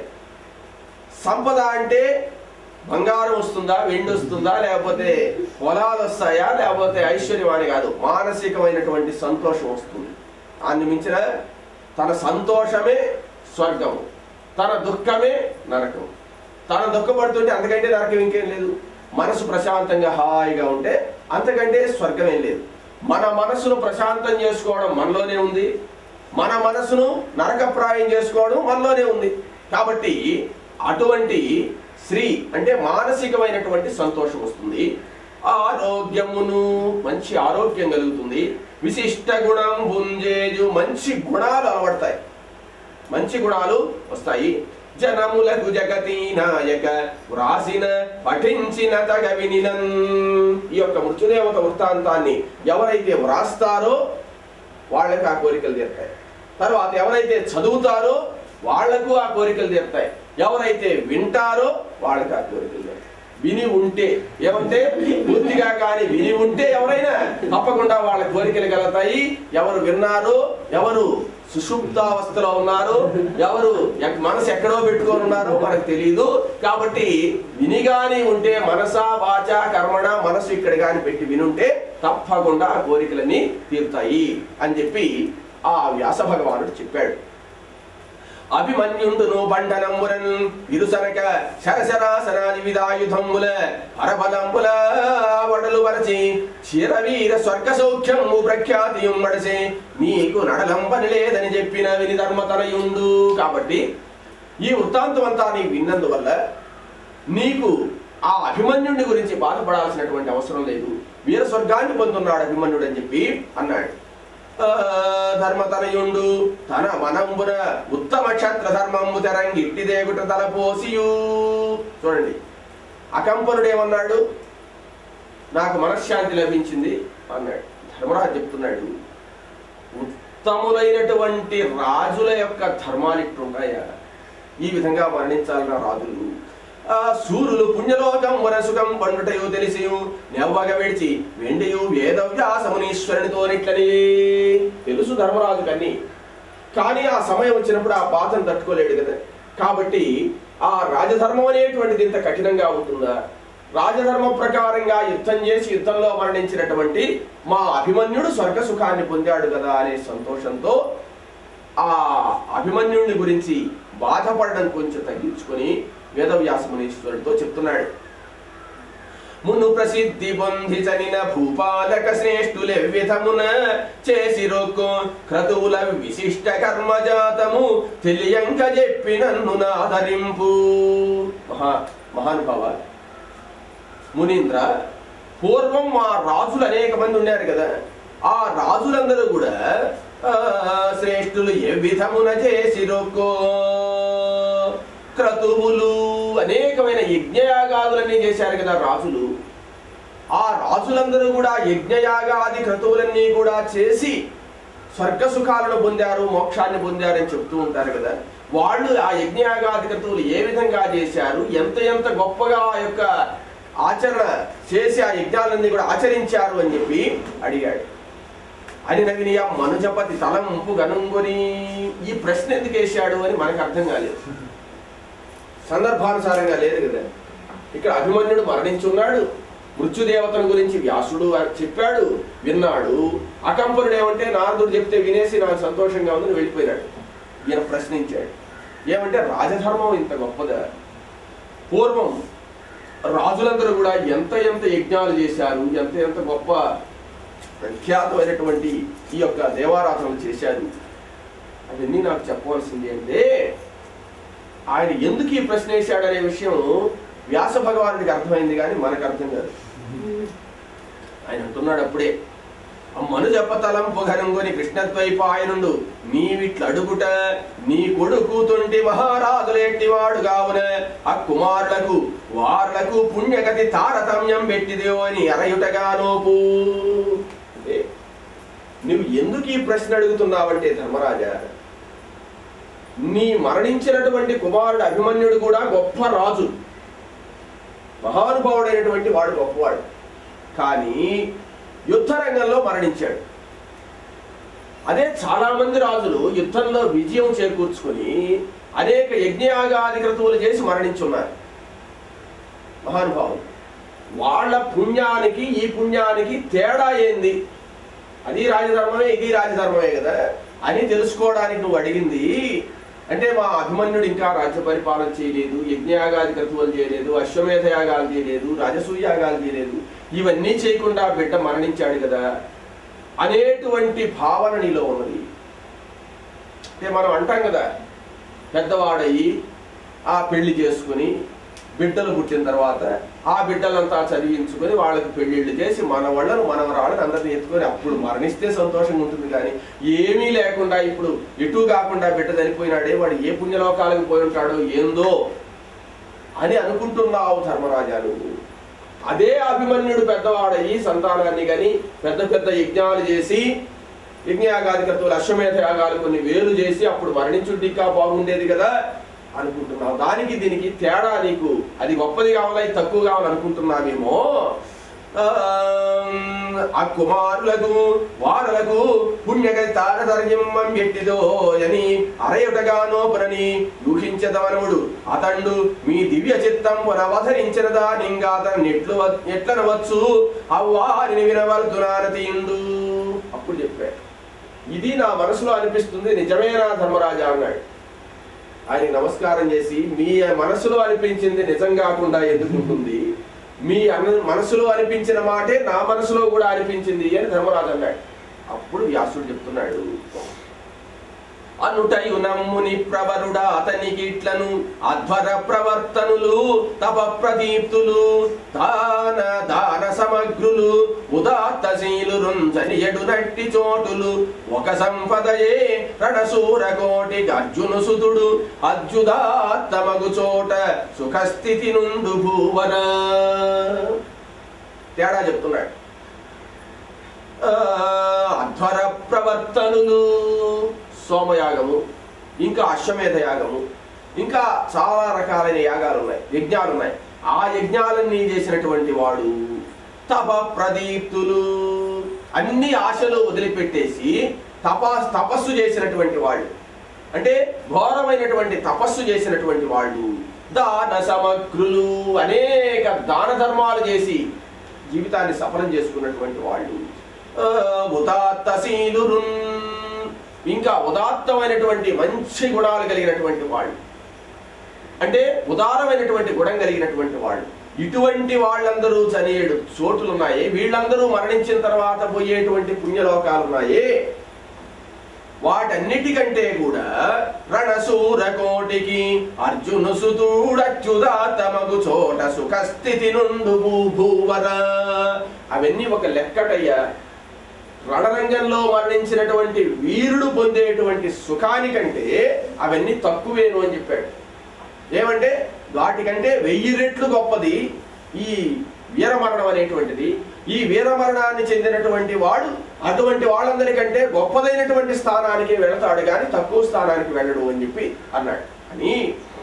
సంపద అంటే బంగారం వస్తుందా వెండి వస్తుందా లేకపోతే పొలాలు వస్తాయా లేకపోతే ఐశ్వర్యం అని కాదు మానసికమైనటువంటి సంతోషం వస్తుంది దాన్ని మించిన తన సంతోషమే స్వర్గము తన దుఃఖమే నరకం తన దుఃఖపడుతుంటే అంతకంటే నరకం ఇంకేం లేదు మనసు ప్రశాంతంగా హాయిగా ఉంటే అంతకంటే స్వర్గం ఏం లేదు మన మనసును ప్రశాంతం చేసుకోవడం మనలోనే ఉంది మన మనసును నరకప్రాయం చేసుకోవడం మనలోనే ఉంది కాబట్టి అటువంటి శ్రీ అంటే మానసికమైనటువంటి సంతోషం వస్తుంది ఆరోగ్యమును మంచి ఆరోగ్యం కలుగుతుంది విశిష్ట గుణం పుంజేజు మంచి గుణాలు అలవడతాయి మంచి గుణాలు వస్తాయి జనములకు జగతి నాయక వ్రాసిన పఠించిన తగ వినినన్ ఈ యొక్క మృత్యుదేవత వృత్తాంతాన్ని ఎవరైతే వ్రాస్తారో వాళ్ళకి ఆ కోరికలు తీరుతాయి తర్వాత ఎవరైతే చదువుతారో వాళ్లకు ఆ కోరికలు తీరుతాయి ఎవరైతే వింటారో వాళ్ళకి ఆ కోరికలు తీరుతాయి విని ఉంటే ఏమంటే పూర్తిగా కానీ విని ఉంటే ఎవరైనా తప్పకుండా వాళ్ళ కోరికలు కలుగుతాయి ఎవరు విన్నారో ఎవరు సుషుప్తావస్థలో ఉన్నారు ఎవరు ఎక్- మనసు ఎక్కడో పెట్టుకొని ఉన్నారో మనకు తెలియదు కాబట్టి వినిగాని ఉంటే మనస వాచ కర్మణ మనసు ఇక్కడ గాని పెట్టి వినుంటే తప్పకుండా ఆ కోరికలన్నీ తీరుతాయి అని చెప్పి ఆ వ్యాస భగవానుడు చెప్పాడు అభిమన్యుండును బండనంబురన్ ఇరుసనక శరశరాసనాది విధాయుధముల పరబలంబుల వడలు వరచి చిరవీర స్వర్గ సౌఖ్యము ప్రఖ్యాతియం మడసి నీకు నడలంబని లేదని చెప్పిన విని ధర్మతనయుండు కాబట్టి ఈ వృత్తాంతం అంతా నీకు విన్నందువల్ల నీకు ఆ అభిమన్యుడి గురించి బాధపడాల్సినటువంటి అవసరం లేదు వీర స్వర్గాన్ని పొందున్నాడు అభిమన్యుడు అని చెప్పి అన్నాడు ఆ, ధర్మతనయుండు తన మనంబున ఉత్తమ క్షత్ర ధర్మము తెరంగిట్టి దేగుట తలపోసియు చూడండి అకంపనుడు ఏమన్నాడు నాకు మనశ్శాంతి లభించింది అన్నాడు ధర్మరాజు చెప్తున్నాడు ఉత్తములైనటువంటి రాజుల యొక్క ధర్మాలు ఇట్లున్నాయా ఈ విధంగా వర్ణించాలన్న రాజులు ఆ సూర్యులు పుణ్యలోకం వరసుకం పండుటయో తెలిసి నెవ్వగ విడిచి వెండియు వేద వ్యాసమునీశ్వరునితోనిట్లని తెలుసు ధర్మరాజు కన్నీ కానీ ఆ సమయం వచ్చినప్పుడు ఆ బాధను తట్టుకోలేడు కదా కాబట్టి ఆ రాజధర్మం అనేటువంటిది ఇంత కఠినంగా ఉంటుందా రాజధర్మ ప్రకారంగా యుద్ధం చేసి యుద్ధంలో మరణించినటువంటి మా అభిమన్యుడు స్వర్గ సుఖాన్ని పొందాడు కదా అనే సంతోషంతో ఆ అభిమన్యుడిని గురించి బాధపడడం కొంచెం తగ్గించుకొని వేదవ్యాస మునీశ్వరుడితో చెప్తున్నాడు మును ప్రసిద్ధి పొందిచనిన భూపాలక శ్రేష్ఠులె విధమున చేసి రొక్కు క్రతువుల విశిష్ట కర్మజాతము తెలియంక చెప్పి నన్ను నాదరింపు మహా మహానుభావ మునీంద్ర పూర్వం ఆ రాజులు అనేక మంది ఉన్నారు కదా ఆ రాజులందరూ కూడా ఆ, శ్రేష్ఠులు ఏ విధమున చేసి రొక్కో క్రతువులు అనేకమైన యజ్ఞయాగాదులన్నీ చేశారు కదా రాజులు ఆ రాజులందరూ కూడా యజ్ఞయాగాది క్రతువులన్నీ కూడా చేసి స్వర్గ సుఖాలను పొందారు మోక్షాన్ని పొందారని చెప్తూ ఉంటారు కదా వాళ్ళు ఆ యజ్ఞయాగాది క్రతువులు ఏ విధంగా చేశారు ఎంత ఎంత గొప్పగా ఆ యొక్క ఆచరణ చేసి ఆ యజ్ఞాలన్నీ కూడా ఆచరించారు అని చెప్పి అడిగాడు అని నవినియ మనుజపతి తలంపు గనుంగొని ఈ ప్రశ్న ఎందుకు వేశాడు అని మనకు అర్థం కాలేదు సందర్భానుసారంగా లేదు కదా ఇక్కడ అభిమన్యుడు మరణించున్నాడు మృత్యుదేవతల గురించి వ్యాసుడు చెప్పాడు విన్నాడు అకంపనుడు ఏమంటే నారదుడు చెప్తే వినేసి నాకు సంతోషంగా ఉందని వెళ్ళిపోయినాడు ఈయన ప్రశ్నించాడు ఏమంటే రాజధర్మం ఇంత గొప్పదా పూర్వం రాజులందరూ కూడా ఎంత ఎంత యజ్ఞాలు చేశారు ఎంత ఎంత గొప్ప ప్రఖ్యాతమైనటువంటి ఈ యొక్క దేవారాధనలు చేశారు అవన్నీ నాకు చెప్పవలసింది అంటే ఆయన ఎందుకు ఈ ప్రశ్న వేశాడు అనే విషయం వ్యాస భగవానుడికి అర్థమైంది కానీ మనకు అర్థం కాదు ఆయన అంటున్నాడు అప్పుడే అమ్మను జపతలం పొగరంగొని కృష్ణద్వైపాయనుండు నీవిట్ల అడుగుట నీ కొడుకు తొంటి మహారాజులేట్టివాడు కావున ఆ కుమారులకు వారులకు పుణ్యగతి తారతమ్యం పెట్టిదేవో అని అరయుటగా నోపు అంటే నువ్వు ఎందుకు ఈ ప్రశ్న అడుగుతున్నావంటే ధర్మరాజా నీ మరణించినటువంటి కుమారుడు అభిమన్యుడు కూడా గొప్ప రాజు మహానుభావుడైనటువంటి వాడు గొప్పవాడు కానీ యుద్ధ రంగంలో మరణించాడు అదే చాలా మంది రాజులు యుద్ధంలో విజయం చేకూర్చుకొని అనేక యజ్ఞయాగాది క్రతువులు చేసి మరణించున్నారు మహానుభావులు వాళ్ళ పుణ్యానికి ఈ పుణ్యానికి తేడా ఏంది అది రాజధర్మమే ఇది రాజధర్మమే కదా అని తెలుసుకోవడానికి నువ్వు అడిగింది అంటే మా అభిమన్యుడు ఇంకా రాజ్య పరిపాలన చేయలేదు యజ్ఞయాగాది క్రతువులు చేయలేదు అశ్వమేధ యాగాలు చేయలేదు రాజసూయాగాలు చేయలేదు ఇవన్నీ చేయకుండా బిడ్డ మరణించాడు కదా అనేటువంటి భావన నీలో ఉన్నది అంటే మనం అంటాం కదా పెద్దవాడయి ఆ పెళ్లి చేసుకుని బిడ్డలు పుట్టిన తర్వాత ఆ బిడ్డలంతా చదివించుకొని వాళ్ళకి పెళ్లిళ్ళు చేసి మన వాళ్ళను మనవరాళ్ళని అందరిని ఎత్తుకొని అప్పుడు మరణిస్తే సంతోషంగా ఉంటుంది కానీ ఏమీ లేకుండా ఇప్పుడు ఎటు కాకుండా బిడ్డ చనిపోయినాడే వాడు ఏ పుణ్యలోకాలకు పోయి ఉంటాడో ఏందో అని అనుకుంటున్నావు ధర్మరాజా నువ్వు అదే అభిమన్యుడు పెద్దవాడయి సంతానాన్ని కానీ పెద్ద పెద్ద యజ్ఞాలు చేసి యజ్ఞయాగాది క్రతువులు అశ్వమేధ యాగాలు కొన్ని వేలు చేసి అప్పుడు మరణించుంటే ఇంకా బాగుండేది కదా అనుకుంటున్నావు దానికి దీనికి తేడా నీకు అది గొప్పది కావాలా ఇది తక్కువ కావాలనుకుంటున్నావేమో ఆమ్, ఆ కుమారులకు వారులకు పుణ్యగతి తారతర్యమ్మం ఎట్టిదో అని అరయుటగానో పురని యూహించదవనముడు అతండు మీ దివ్య చిత్తం పునవధరించిన దానింగా అతను ఎట్లు ఎట్లనవచ్చు అవ్వారిని వినవల్దునారతీయుండు అప్పుడు చెప్పాడు ఇది నా మనసులో అనిపిస్తుంది నిజమేనా ధర్మరాజా అన్నాడు ఆయన నమస్కారం చేసి మీ మనసులో అనిపించింది నిజం కాకుండా ఎందుకుంటుంది మీ అన్న మనసులో అనిపించిన మాటే నా మనసులో కూడా అనిపించింది అని ధర్మరాజు అన్నాడు అప్పుడు వ్యాసుడు చెప్తున్నాడు అనుటయు నమ్ముని ప్రవరుడా అతనికి ఇట్లను అధ్వర ప్రవర్తనులు తప ప్రదీప్తులు దాన దాన సమగ్రులు ఉదాత్తశీలు రుంచని ఎడునట్టి చోటులు ఒక సంపదయే రణసూర కోటి అర్జును సుతుడు అర్జుదాత్తమగు చోట సుఖస్థితి నుండు భూవన తేడా చెప్తున్నాడు ఆ, అధ్వర ప్రవర్తనులు సోమయాగము ఇంకా అశ్వమేధ యాగము ఇంకా చాలా రకాలైన యాగాలు ఉన్నాయి యజ్ఞాలు ఉన్నాయి ఆ యజ్ఞాలన్నీ చేసినటువంటి వాడు తప ప్రదీప్తులు అన్ని ఆశలు వదిలిపెట్టేసి తప తపస్సు చేసినటువంటి వాళ్ళు అంటే ఘోరమైనటువంటి తపస్సు చేసినటువంటి వాళ్ళు దాన సమగ్రులు అనేక దాన ధర్మాలు చేసి జీవితాన్ని సఫలం చేసుకున్నటువంటి వాళ్ళు ఆ, ఉదాత్తశీలురున్ ఇంకా ఉదాత్తమైనటువంటి మంచి గుణాలు కలిగినటువంటి వాళ్ళు అంటే ఉదారమైనటువంటి గుణం కలిగినటువంటి వాళ్ళు ఇటువంటి వాళ్ళందరూ చనియేడు చోటులు ఉన్నాయి వీళ్ళందరూ మరణించిన తర్వాత పోయేటువంటి పుణ్యలోకాలు ఉన్నాయి వాటన్నిటికంటే కూడా రణసూర కోటికి అర్జును సుతూడచ్యుదాతమగు చోట సుఖస్థితి నుండు భూభూవర అవన్నీ ఒక లెక్కటయ్యా రణరంగంలో మరణించినటువంటి వీరుడు పొందేటువంటి సుఖానికంటే అవన్నీ తక్కువేను అని చెప్పాడు ఏమంటే వాటికంటే వెయ్యి రెట్లు గొప్పది ఈ వీరమరణం అనేటువంటిది ఈ వీరమరణాన్ని చెందినటువంటి వాడు అటువంటి వాళ్ళందరికంటే గొప్పదైనటువంటి స్థానానికి వెళతాడు కానీ తక్కువ స్థానానికి వెళ్ళడు అని చెప్పి అన్నాడు అని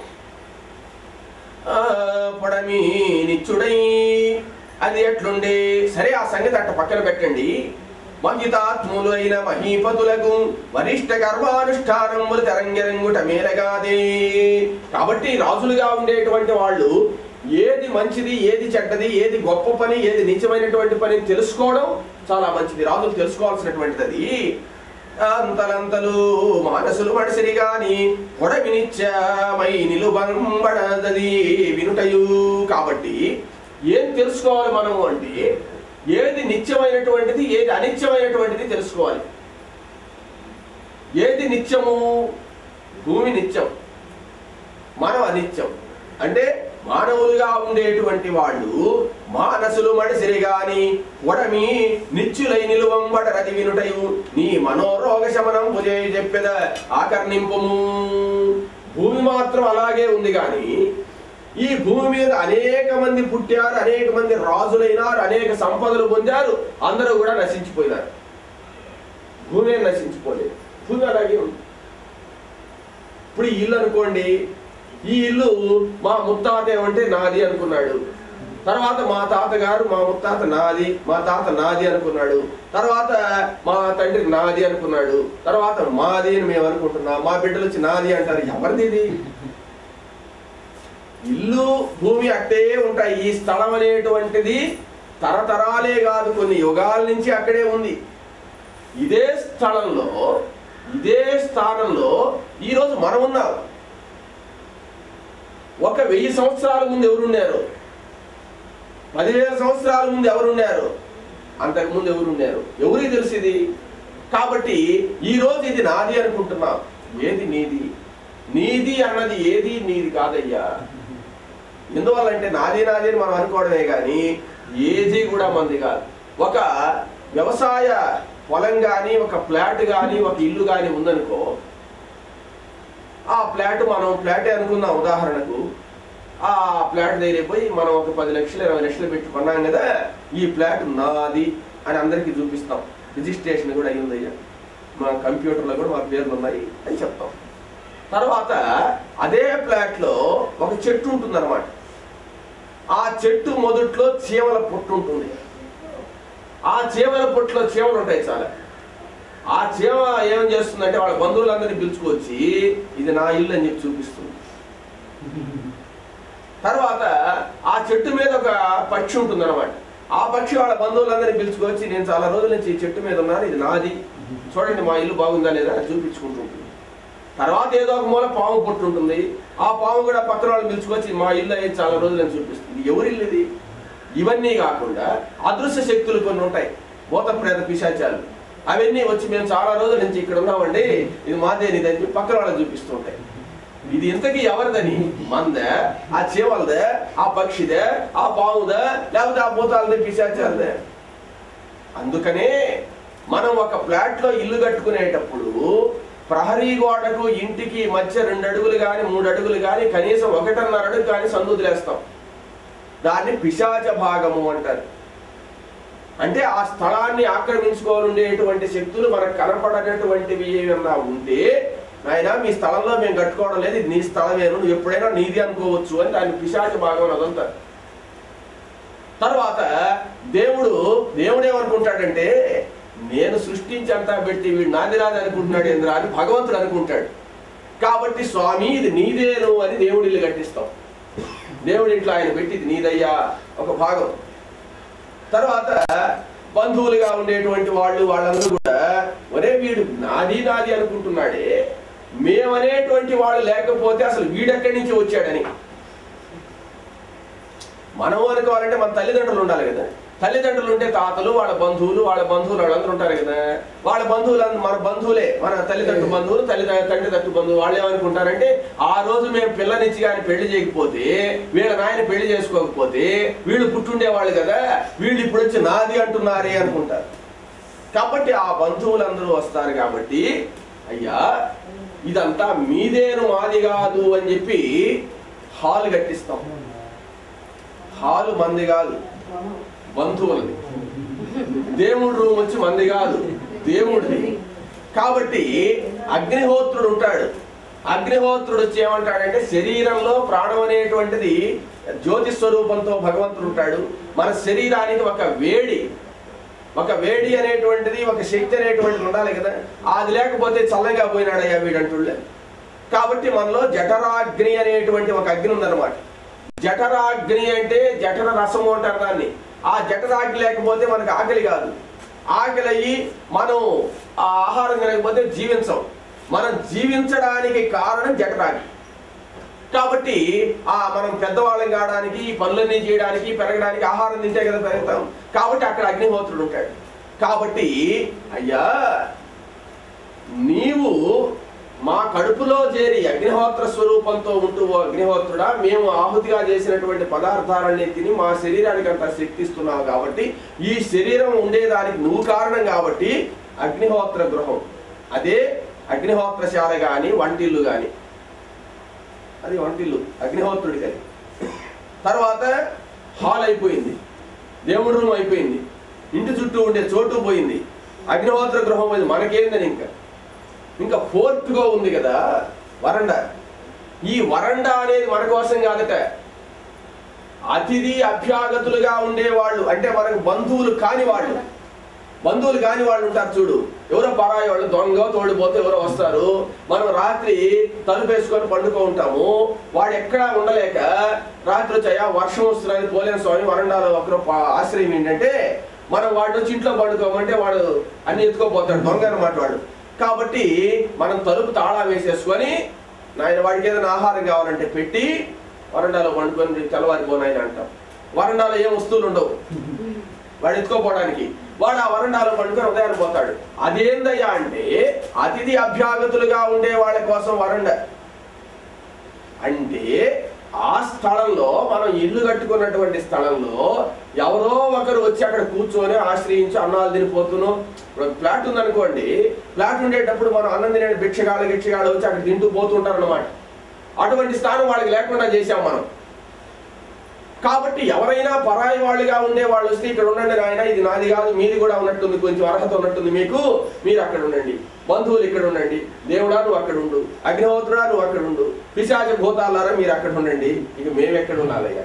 ఆ, పొడమి నిత్యుడై అది ఎట్లుండే సరే ఆ సంగతి అట్ట పక్కన పెట్టండి మహితాత్ములు అయిన మహీపతులకు వరిష్ట కర్మానుష్ఠానములు తెరంగరంగుట మేరగాదే కాబట్టి రాజులుగా ఉండేటువంటి వాళ్ళు ఏది మంచిది ఏది చెడ్డది ఏది గొప్ప పని ఏది నిజమైనటువంటి పని తెలుసుకోవడం చాలా మంచిది రాజులు తెలుసుకోవాల్సినటువంటిది అది అంతలంతలు మానసులు మడిసిరి గాని పొడవి నిత్యమై నిలుబంబడదది వినుటయు కాబట్టి ఏం తెలుసుకోవాలి మనము అంటే ఏది నిత్యమైనటువంటిది ఏది అనిత్యమైనటువంటిది తెలుసుకోవాలి ఏది నిత్యము భూమి నిత్యం మనం అనిత్యం అంటే మానవులుగా ఉండేటువంటి వాళ్ళు మానసులు మడిసిరి గాని ఒడమి నిత్యులై నిలువంబడ రతి వినుటయు నీ మనోరోగ శమనం భుజే చెప్పెద ఆకర్ణింపుము భూమి మాత్రం అలాగే ఉంది కానీ ఈ భూమి మీద అనేక మంది పుట్టారు అనేక మంది రాజులైనారు అనేక సంపదలు పొందారు అందరూ కూడా నశించిపోయినారు భూమి ఏం నశించిపోలేదు భూమి అలాగే ఉంది ఇప్పుడు ఈ ఇల్లు అనుకోండి ఈ ఇల్లు మా ముత్తాత ఏమంటే నాది అనుకున్నాడు తర్వాత మా తాతగారు మా ముత్తాత నాది మా తాత నాది అనుకున్నాడు తర్వాత మా తండ్రి నాది అనుకున్నాడు తర్వాత మాది అని మేము అనుకుంటున్నాం మా బిడ్డలు వచ్చి నాది అంటారు ఎవరిది ఇది ఇల్లు భూమి అట్టే ఉంటాయి ఈ స్థలం అనేటువంటిది తరతరాలే కాదు కొన్ని యుగాల నుంచి అక్కడే ఉంది ఇదే స్థలంలో ఇదే స్థానంలో ఈరోజు మనం ఉన్నాం ఒక వెయ్యి సంవత్సరాల ముందు ఎవరున్నారు పదివేల సంవత్సరాల ముందు ఎవరున్నారు అంతకు ముందు ఎవరున్నారు ఎవరికి తెలుసు ఇది కాబట్టి ఈ రోజు ఇది నాది అనుకుంటున్నాం ఏది నీది నీది అన్నది ఏది నీది కాదయ్యా ఎందువల్లంటే నాది నాది అని మనం అనుకోవడమే కానీ ఏది కూడా మంది కాదు ఒక వ్యవసాయ పొలం కానీ ఒక ఫ్లాట్ కానీ ఒక ఇల్లు కానీ ఉందనుకో ఆ ఫ్లాట్ మనం ఫ్లాటే అనుకుందాం ఉదాహరణకు ఆ ఫ్లాట్ దగ్గర పోయి మనం ఒక పది లక్షలు ఇరవై లక్షలు పెట్టి కొన్నాం కదా ఈ ఫ్లాట్ నాది అని అందరికీ చూపిస్తాం రిజిస్ట్రేషన్ కూడా అయ్యింది అయ్యా మా కంప్యూటర్లో కూడా మా పేర్లు ఉన్నాయి అని చెప్తాం తర్వాత అదే ఫ్లాట్లో ఒక చెట్టు ఉంటుందన్నమాట ఆ చెట్టు మొదట్లో చీమల పొట్టు ఉంటుంది ఆ చీమల పొట్టులో చీమలు ఉంటాయి చాలా ఆ చీమ ఏం చేస్తుందంటే వాళ్ళ బంధువులందరినీ పిలుచుకొచ్చి ఇది నా ఇల్లు అని చెప్పి చూపిస్తుంది తర్వాత ఆ చెట్టు మీద ఒక పక్షి ఉంటుంది అనమాట ఆ పక్షి వాళ్ళ బంధువులందరినీ పిలుచుకొచ్చి నేను చాలా రోజుల నుంచి ఈ చెట్టు మీద ఉన్నాను ఇది నాది చూడండి మా ఇల్లు బాగుందా లేదా అని చూపించుకుంటూ ఉంటుంది తర్వాత ఏదో ఒక మూల పాము పుట్టు ఉంటుంది ఆ పాము కూడా పక్కన వాళ్ళు పిలుచుకొచ్చి మా ఇల్లు అయ్యి చాలా రోజులు అని చూపిస్తుంది ఎవరి ఇల్లు ఇది ఇవన్నీ కాకుండా అదృశ్య శక్తులు కొన్ని ఉంటాయి భూత ప్రేత పిశాచాలు అవన్నీ వచ్చి మేము చాలా రోజుల నుంచి ఇక్కడ ఉన్నామండి ఇది మాదేనిది అని చెప్పి పక్కన వాళ్ళకి చూపిస్తూ ఉంటాయి ఇది ఇంతకీ ఎవరిదని మంద ఆ చీమలదే ఆ పక్షిదే ఆ పాముదే లేకపోతే ఆ భూతాలదే పిశాచాలదే అందుకనే మనం ఒక ఫ్లాట్ లో ఇల్లు కట్టుకునేటప్పుడు ప్రహరీ గోడకు ఇంటికి మధ్య రెండు అడుగులు కానీ మూడు అడుగులు కానీ కనీసం ఒకటిన్నర అడుగు కానీ సందుదిలేస్తాం దాన్ని పిశాచ భాగము అంటారు అంటే ఆ స్థలాన్ని ఆక్రమించుకోనుండేటువంటి శక్తులు మనకు కనపడనటువంటివి ఏమన్నా ఉంటే నాయన మీ స్థలంలో మేము కట్టుకోవడం లేదు ఇది నీ స్థలమేను నువ్వు ఎప్పుడైనా నీది అనుకోవచ్చు అని దాని పిశాచ భాగం అదంతా తర్వాత దేవుడు దేవుడు ఏమనుకుంటాడంటే నేను సృష్టించంతా పెట్టి వీడు నాది నాది అనుకుంటున్నాడు ఏంద్రా అని భగవంతుడు అనుకుంటాడు కాబట్టి స్వామి ఇది నీదేను అని దేవుడి ఇల్లు కట్టిస్తాం దేవుడి ఇంట్లో ఆయన పెట్టి ఇది నీదయ్యా ఒక భాగం తర్వాత బంధువులుగా ఉండేటువంటి వాళ్ళు వాళ్ళందరూ కూడా ఒరే వీడు నాది నాది అనుకుంటున్నాడే మేమనేటువంటి వాళ్ళు లేకపోతే అసలు వీడెక్కడి నుంచి వచ్చాడని మనం అనుకోవాలంటే మన తల్లిదండ్రులు ఉండాలి కదా తల్లిదండ్రులు ఉంటే తాతలు వాళ్ళ బంధువులు వాళ్ళ బంధువులు వాళ్ళందరూ ఉంటారు కదా వాళ్ళ బంధువులు అంద- మన బంధువులే మన తల్లిదండ్రుల బంధువులు తల్లి తండ్రి తట్టు బంధువులు వాళ్ళు ఏమనుకుంటారంటే ఆ రోజు మేము పిల్లనిచ్చి కానీ పెళ్లి చేయకపోతే వీళ్ళ నాయన పెళ్లి చేసుకోకపోతే వీళ్ళు పుట్టుండే వాళ్ళు కదా వీళ్ళు ఇప్పుడు వచ్చి నాది అంటున్నారే అనుకుంటారు కాబట్టి ఆ బంధువులందరూ వస్తారు కాబట్టి అయ్యా ఇదంతా మీదేను మాది కాదు అని చెప్పి హాల్ కట్టిస్తాం హాలు మంది కాదు బంధువులది దేవుడి రూమ్ వచ్చి మంది కాదు దేవుడిది కాబట్టి అగ్నిహోత్రుడు ఉంటాడు అగ్నిహోత్రుడు వచ్చి ఏమంటాడంటే శరీరంలో ప్రాణం అనేటువంటిది జ్యోతి స్వరూపంతో భగవంతుడు ఉంటాడు మన శరీరానికి ఒక వేడి ఒక వేడి అనేటువంటిది ఒక శక్తి అనేటువంటిది ఉండాలి కదా అది లేకపోతే చల్లగా పోయినాడయ్యా వీడంటుళ్ళే కాబట్టి మనలో జఠరాగ్ని అనేటువంటి ఒక అగ్ని ఉందన్నమాట జఠరాగ్ని అంటే జఠర రసము అంటారు దాన్ని ఆ జఠరాగ్ని లేకపోతే మనకు ఆకలి కాదు ఆకలి అయ్యి మనం ఆ ఆహారం తినకపోతే జీవించం మనం జీవించడానికి కారణం జఠరాగ్ని కాబట్టి ఆ మనం పెద్దవాళ్ళం కావడానికి ఈ పనులన్నీ చేయడానికి పెరగడానికి ఆహారం తింటే కదా పెరుగుతాం కాబట్టి అక్కడ అగ్నిహోత్రుడు ఉంటాడు కాబట్టి అయ్యా నీవు మా కడుపులో చేరి అగ్నిహోత్ర స్వరూపంతో ఉంటూ ఓ అగ్నిహోత్రుడా మేము ఆహుతిగా చేసినటువంటి పదార్థాలన్నీ తిని మా శరీరానికి అంత శక్తిస్తున్నావు కాబట్టి ఈ శరీరం ఉండేదానికి నువ్వు కారణం కాబట్టి అగ్నిహోత్ర గృహం అదే అగ్నిహోత్రశాల కానీ వంటిల్లు కానీ అది వంటిల్లు అగ్నిహోత్రుడి అది తర్వాత హాల్ అయిపోయింది దేవుడి రూమ్ అయిపోయింది ఇంటి చుట్టూ ఉండే చోటు పోయింది అగ్నిహోత్ర గృహం పోయింది మనకేందని ఇంకా ఇంకా ఫోర్త్ గా ఉంది కదా వరండా ఈ వరండా అనేది మన కోసం కాదట అతిథి అభ్యాగతులుగా ఉండేవాళ్ళు అంటే మనకు బంధువులు కాని వాళ్ళు బంధువులు కాని వాళ్ళు ఉంటారు చూడు ఎవరో పరాయి వాళ్ళు దొంగ తోడిపోతే ఎవరో వస్తారు మనం రాత్రి తలుపేసుకొని పండుకో ఉంటాము వాడు ఎక్కడా ఉండలేక రాత్రి వచ్చాయా వర్షం వస్తున్నది పోలేని స్వామి వరండాలో ఒకరు పా- ఆశ్రయం ఏంటంటే మనం వాడు వచ్చి ఇంట్లో పండుకోమంటే వాడు అన్ని ఎత్తుకోపోతాడు దొంగ అనమాట వాడు కాబట్టి మనం తలుపు తాళా వేసేసుకొని నాయన వాడికి ఏదైనా ఆహారం కావాలంటే పెట్టి వరండాలో పండుకొని తెల్లవారిపోనాయని అంటాం వరండాలో ఏం వస్తువులు ఉండవు వాడు ఎత్తుకోపోవడానికి వాడు ఆ వరండాలో పండుకొని ఉదయాన్ని పోతాడు అదేందయ్యా అంటే అతిథి అభ్యాగతులుగా ఉండే వాళ్ళ కోసం వరండా అంటే ఆ స్థలంలో మనం ఇల్లు కట్టుకున్నటువంటి స్థలంలో ఎవరో ఒకరు వచ్చి అక్కడ కూర్చొని ఆశ్రయించి అన్నాలు తినిపోతును ఇప్పుడు ఫ్లాట్ ఉందనుకోండి ఫ్లాట్ ఉండేటప్పుడు మనం అన్నం తినే భిక్షగాళ్ళు గిక్షగాళ్ళు వచ్చి అక్కడ తింటూ పోతుంటారు అనమాట అటువంటి స్థానం వాళ్ళకి లేకుండా చేశాం మనం కాబట్టి ఎవరైనా పరాయి వాళ్ళుగా ఉండే వాళ్ళు వస్తే ఇక్కడ ఉండండి నాయన ఇది నాది కాదు మీది కూడా ఉన్నట్టుంది కొంచెం అర్హత ఉన్నట్టుంది మీకు మీరు అక్కడ ఉండండి బంధువులు ఇక్కడ ఉండండి దేవుడా నువ్వు అక్కడ ఉండు అగ్నిహోత్రుడా నువ్వు అక్కడ ఉండు పిశాచ భూతాలారా మీరు అక్కడ ఉండండి ఇక మేము ఎక్కడ ఉండాలయ్యా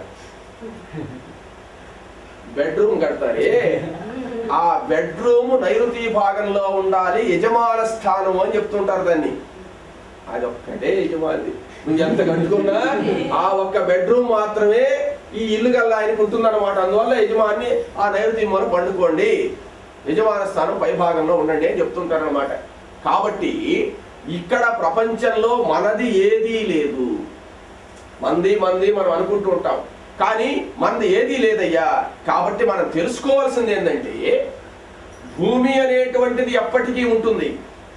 బెడ్రూమ్ కడతారే ఆ బెడ్రూమ్ నైరుతి భాగంలో ఉండాలి యజమాన స్థానం అని చెప్తుంటారు దాన్ని అది ఒక్కటే యజమాని నువ్వు ఎంత కట్టుకున్నా ఆ ఒక్క బెడ్రూమ్ మాత్రమే ఈ ఇల్లు గల్లా ఆయనకు ఉంటుందన్నమాట అందువల్ల యజమాని ఆ నైరుతి మనం పండుకోండి యజమాన స్థానం పై భాగంలో ఉండండి అని చెప్తుంటారు అనమాట కాబట్టి ఇక్కడ ప్రపంచంలో మనది ఏదీ లేదు మంది మంది మనం అనుకుంటూ ఉంటాం కానీ మనది ఏదీ లేదయ్యా కాబట్టి మనం తెలుసుకోవాల్సింది ఏంటంటే భూమి అనేటువంటిది ఎప్పటికీ ఉంటుంది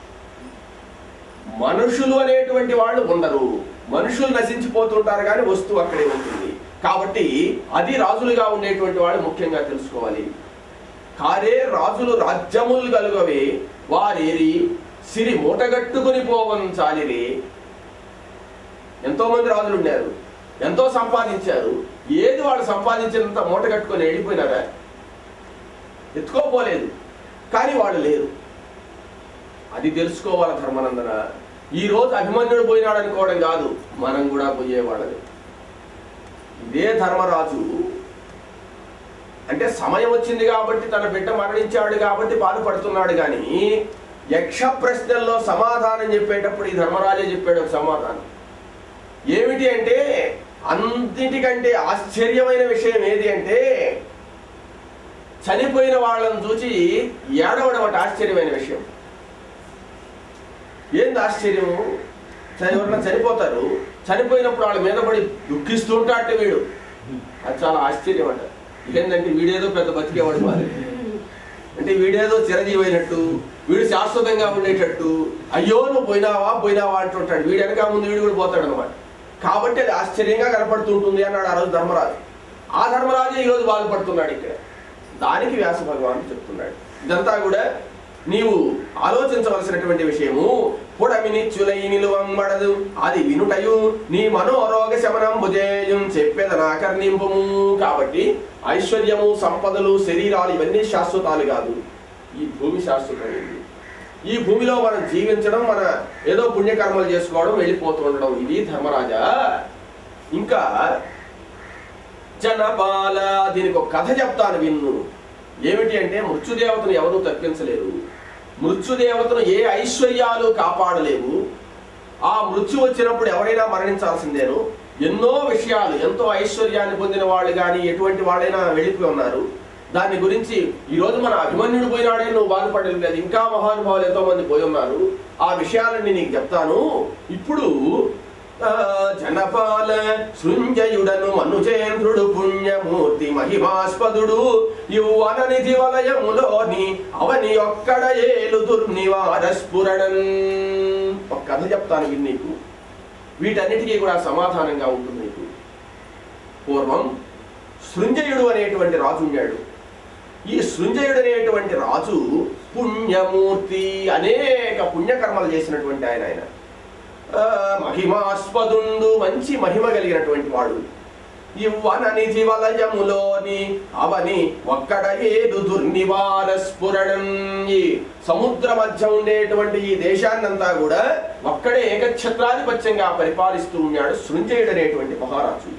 మనుషులు అనేటువంటి వాళ్ళు ఉండరు మనుషులు నశించిపోతుంటారు కానీ వస్తువు అక్కడే ఉంటుంది కాబట్టి అది రాజులుగా ఉండేటువంటి వాళ్ళు ముఖ్యంగా తెలుసుకోవాలి కారే రాజులు రాజ్యములు కలుగవే వారేరి సిరి మూటగట్టుకుని పోవంచాలిరే ఎంతో మంది రాజులు ఉన్నారు ఎంతో సంపాదించారు ఏది వాళ్ళు సంపాదించినంత మూట కట్టుకొని వెళ్ళిపోయినారా ఎత్తుకోపోలేదు కానీ వాళ్ళు లేరు అది తెలుసుకోవాలి ధర్మనందన ఈ రోజు అభిమన్యుడు పోయినాడు అనుకోవడం కాదు మనం కూడా పోయేవాళ్ళని ఇదే ధర్మరాజు అంటే సమయం వచ్చింది కాబట్టి తన బిడ్డ మరణించాడు కాబట్టి బాధపడుతున్నాడు కానీ యక్ష ప్రశ్నల్లో సమాధానం చెప్పేటప్పుడు ఈ ధర్మరాజే చెప్పాడు ఒక సమాధానం ఏమిటి అంటే అన్నిటికంటే ఆశ్చర్యమైన విషయం ఏది అంటే చనిపోయిన వాళ్ళని చూచి ఏడవడం అంటే ఆశ్చర్యమైన విషయం ఏంది ఆశ్చర్యము చని- ఎవరన్నా చనిపోతారు చనిపోయినప్పుడు వాళ్ళ మీద పడి దుఃఖిస్తూ ఉంటాడు వీడు అది చాలా ఆశ్చర్యం అంట ఏంటంటే వీడేదో పెద్ద బతికేవాడు మరి అంటే వీడేదో చిరంజీవి అయినట్టు వీడు శాశ్వతంగా ఉండేటట్టు అయ్యో నువ్వు పోయినావా పోయినావా అంటుంటాడు వీడు వెనక ముందు వీడు కూడా పోతాడు అనమాట కాబట్టి అది ఆశ్చర్యంగా కనపడుతుంటుంది అన్నాడు ఆ రోజు ధర్మరాజు ఆ ధర్మరాజే ఈరోజు బాధపడుతున్నాడు ఇక్కడ దానికి వ్యాస భగవాన్ చెప్తున్నాడు ఇదంతా కూడా నీవు ఆలోచించవలసినటువంటి విషయము పుడమిని చులై నిలువంబడదు అది వినుటయు నీ మనోరోగ శమనం భుజేయం చెప్పేదనాకర్ణింపము కాబట్టి ఐశ్వర్యము సంపదలు శరీరాలు ఇవన్నీ శాశ్వతాలు కాదు ఈ భూమి శాశ్వతమైంది ఈ భూమిలో మనం జీవించడం మన ఏదో పుణ్యకర్మలు చేసుకోవడం వెళ్ళిపోతూ ఉండడం ఇది ధర్మరాజా ఇంకా జనపాల దీనికి ఒక కథ చెప్తాను విన్ను ఏమిటి అంటే మృత్యుదేవతను ఎవరూ తప్పించలేరు మృత్యుదేవతను ఏ ఐశ్వర్యాలు కాపాడలేవు ఆ మృత్యు వచ్చినప్పుడు ఎవరైనా మరణించాల్సిందేను ఎన్నో విషయాలు ఎంతో ఐశ్వర్యాన్ని పొందిన వాళ్ళు కానీ ఎటువంటి వాళ్ళైనా వెళ్ళిపోయి ఉన్నారు దాని గురించి ఈ రోజు మన అభిమన్యుడు పోయినాడే నువ్వు బాధపడలేదు లేదు ఇంకా మహానుభావులు ఎంతో మంది పోయి ఉన్నారు ఆ విషయాలన్నీ నీకు చెప్తాను ఇప్పుడు ఆ, జనపాల సృంజయుడను మనుజేంద్రుడు పుణ్యమూర్తి మహిమాస్పదుడు యువననిధి వలయములోని అవని ఒక్కడ ఏలు దుర్నివార స్ఫురణన్ ఒక కథ చెప్తాను విని నీకు వీటన్నిటికీ కూడా సమాధానంగా ఉంటుంది నీకు పూర్వం సృంజయుడు అనేటువంటి రాజు ఉన్నాడు ఈ సృంజయుడు అనేటువంటి రాజు పుణ్యమూర్తి అనేక పుణ్యకర్మలు చేసినటువంటి ఆయన ఆయన ఆ, మహిమాస్పదుండు మంచి మహిమ కలిగినటువంటి వాడు ఇవ్వననిధి వలయములోని అవని ఒక్కడ ఏదు దుర్నివార స్ఫురణం ఈ సముద్ర మధ్య ఉండేటువంటి ఈ దేశాన్నంతా కూడా ఒక్కడే ఏకఛత్రాధిపత్యంగా పరిపాలిస్తూ ఉన్నాడు సృంజయుడు అనేటువంటి మహారాజు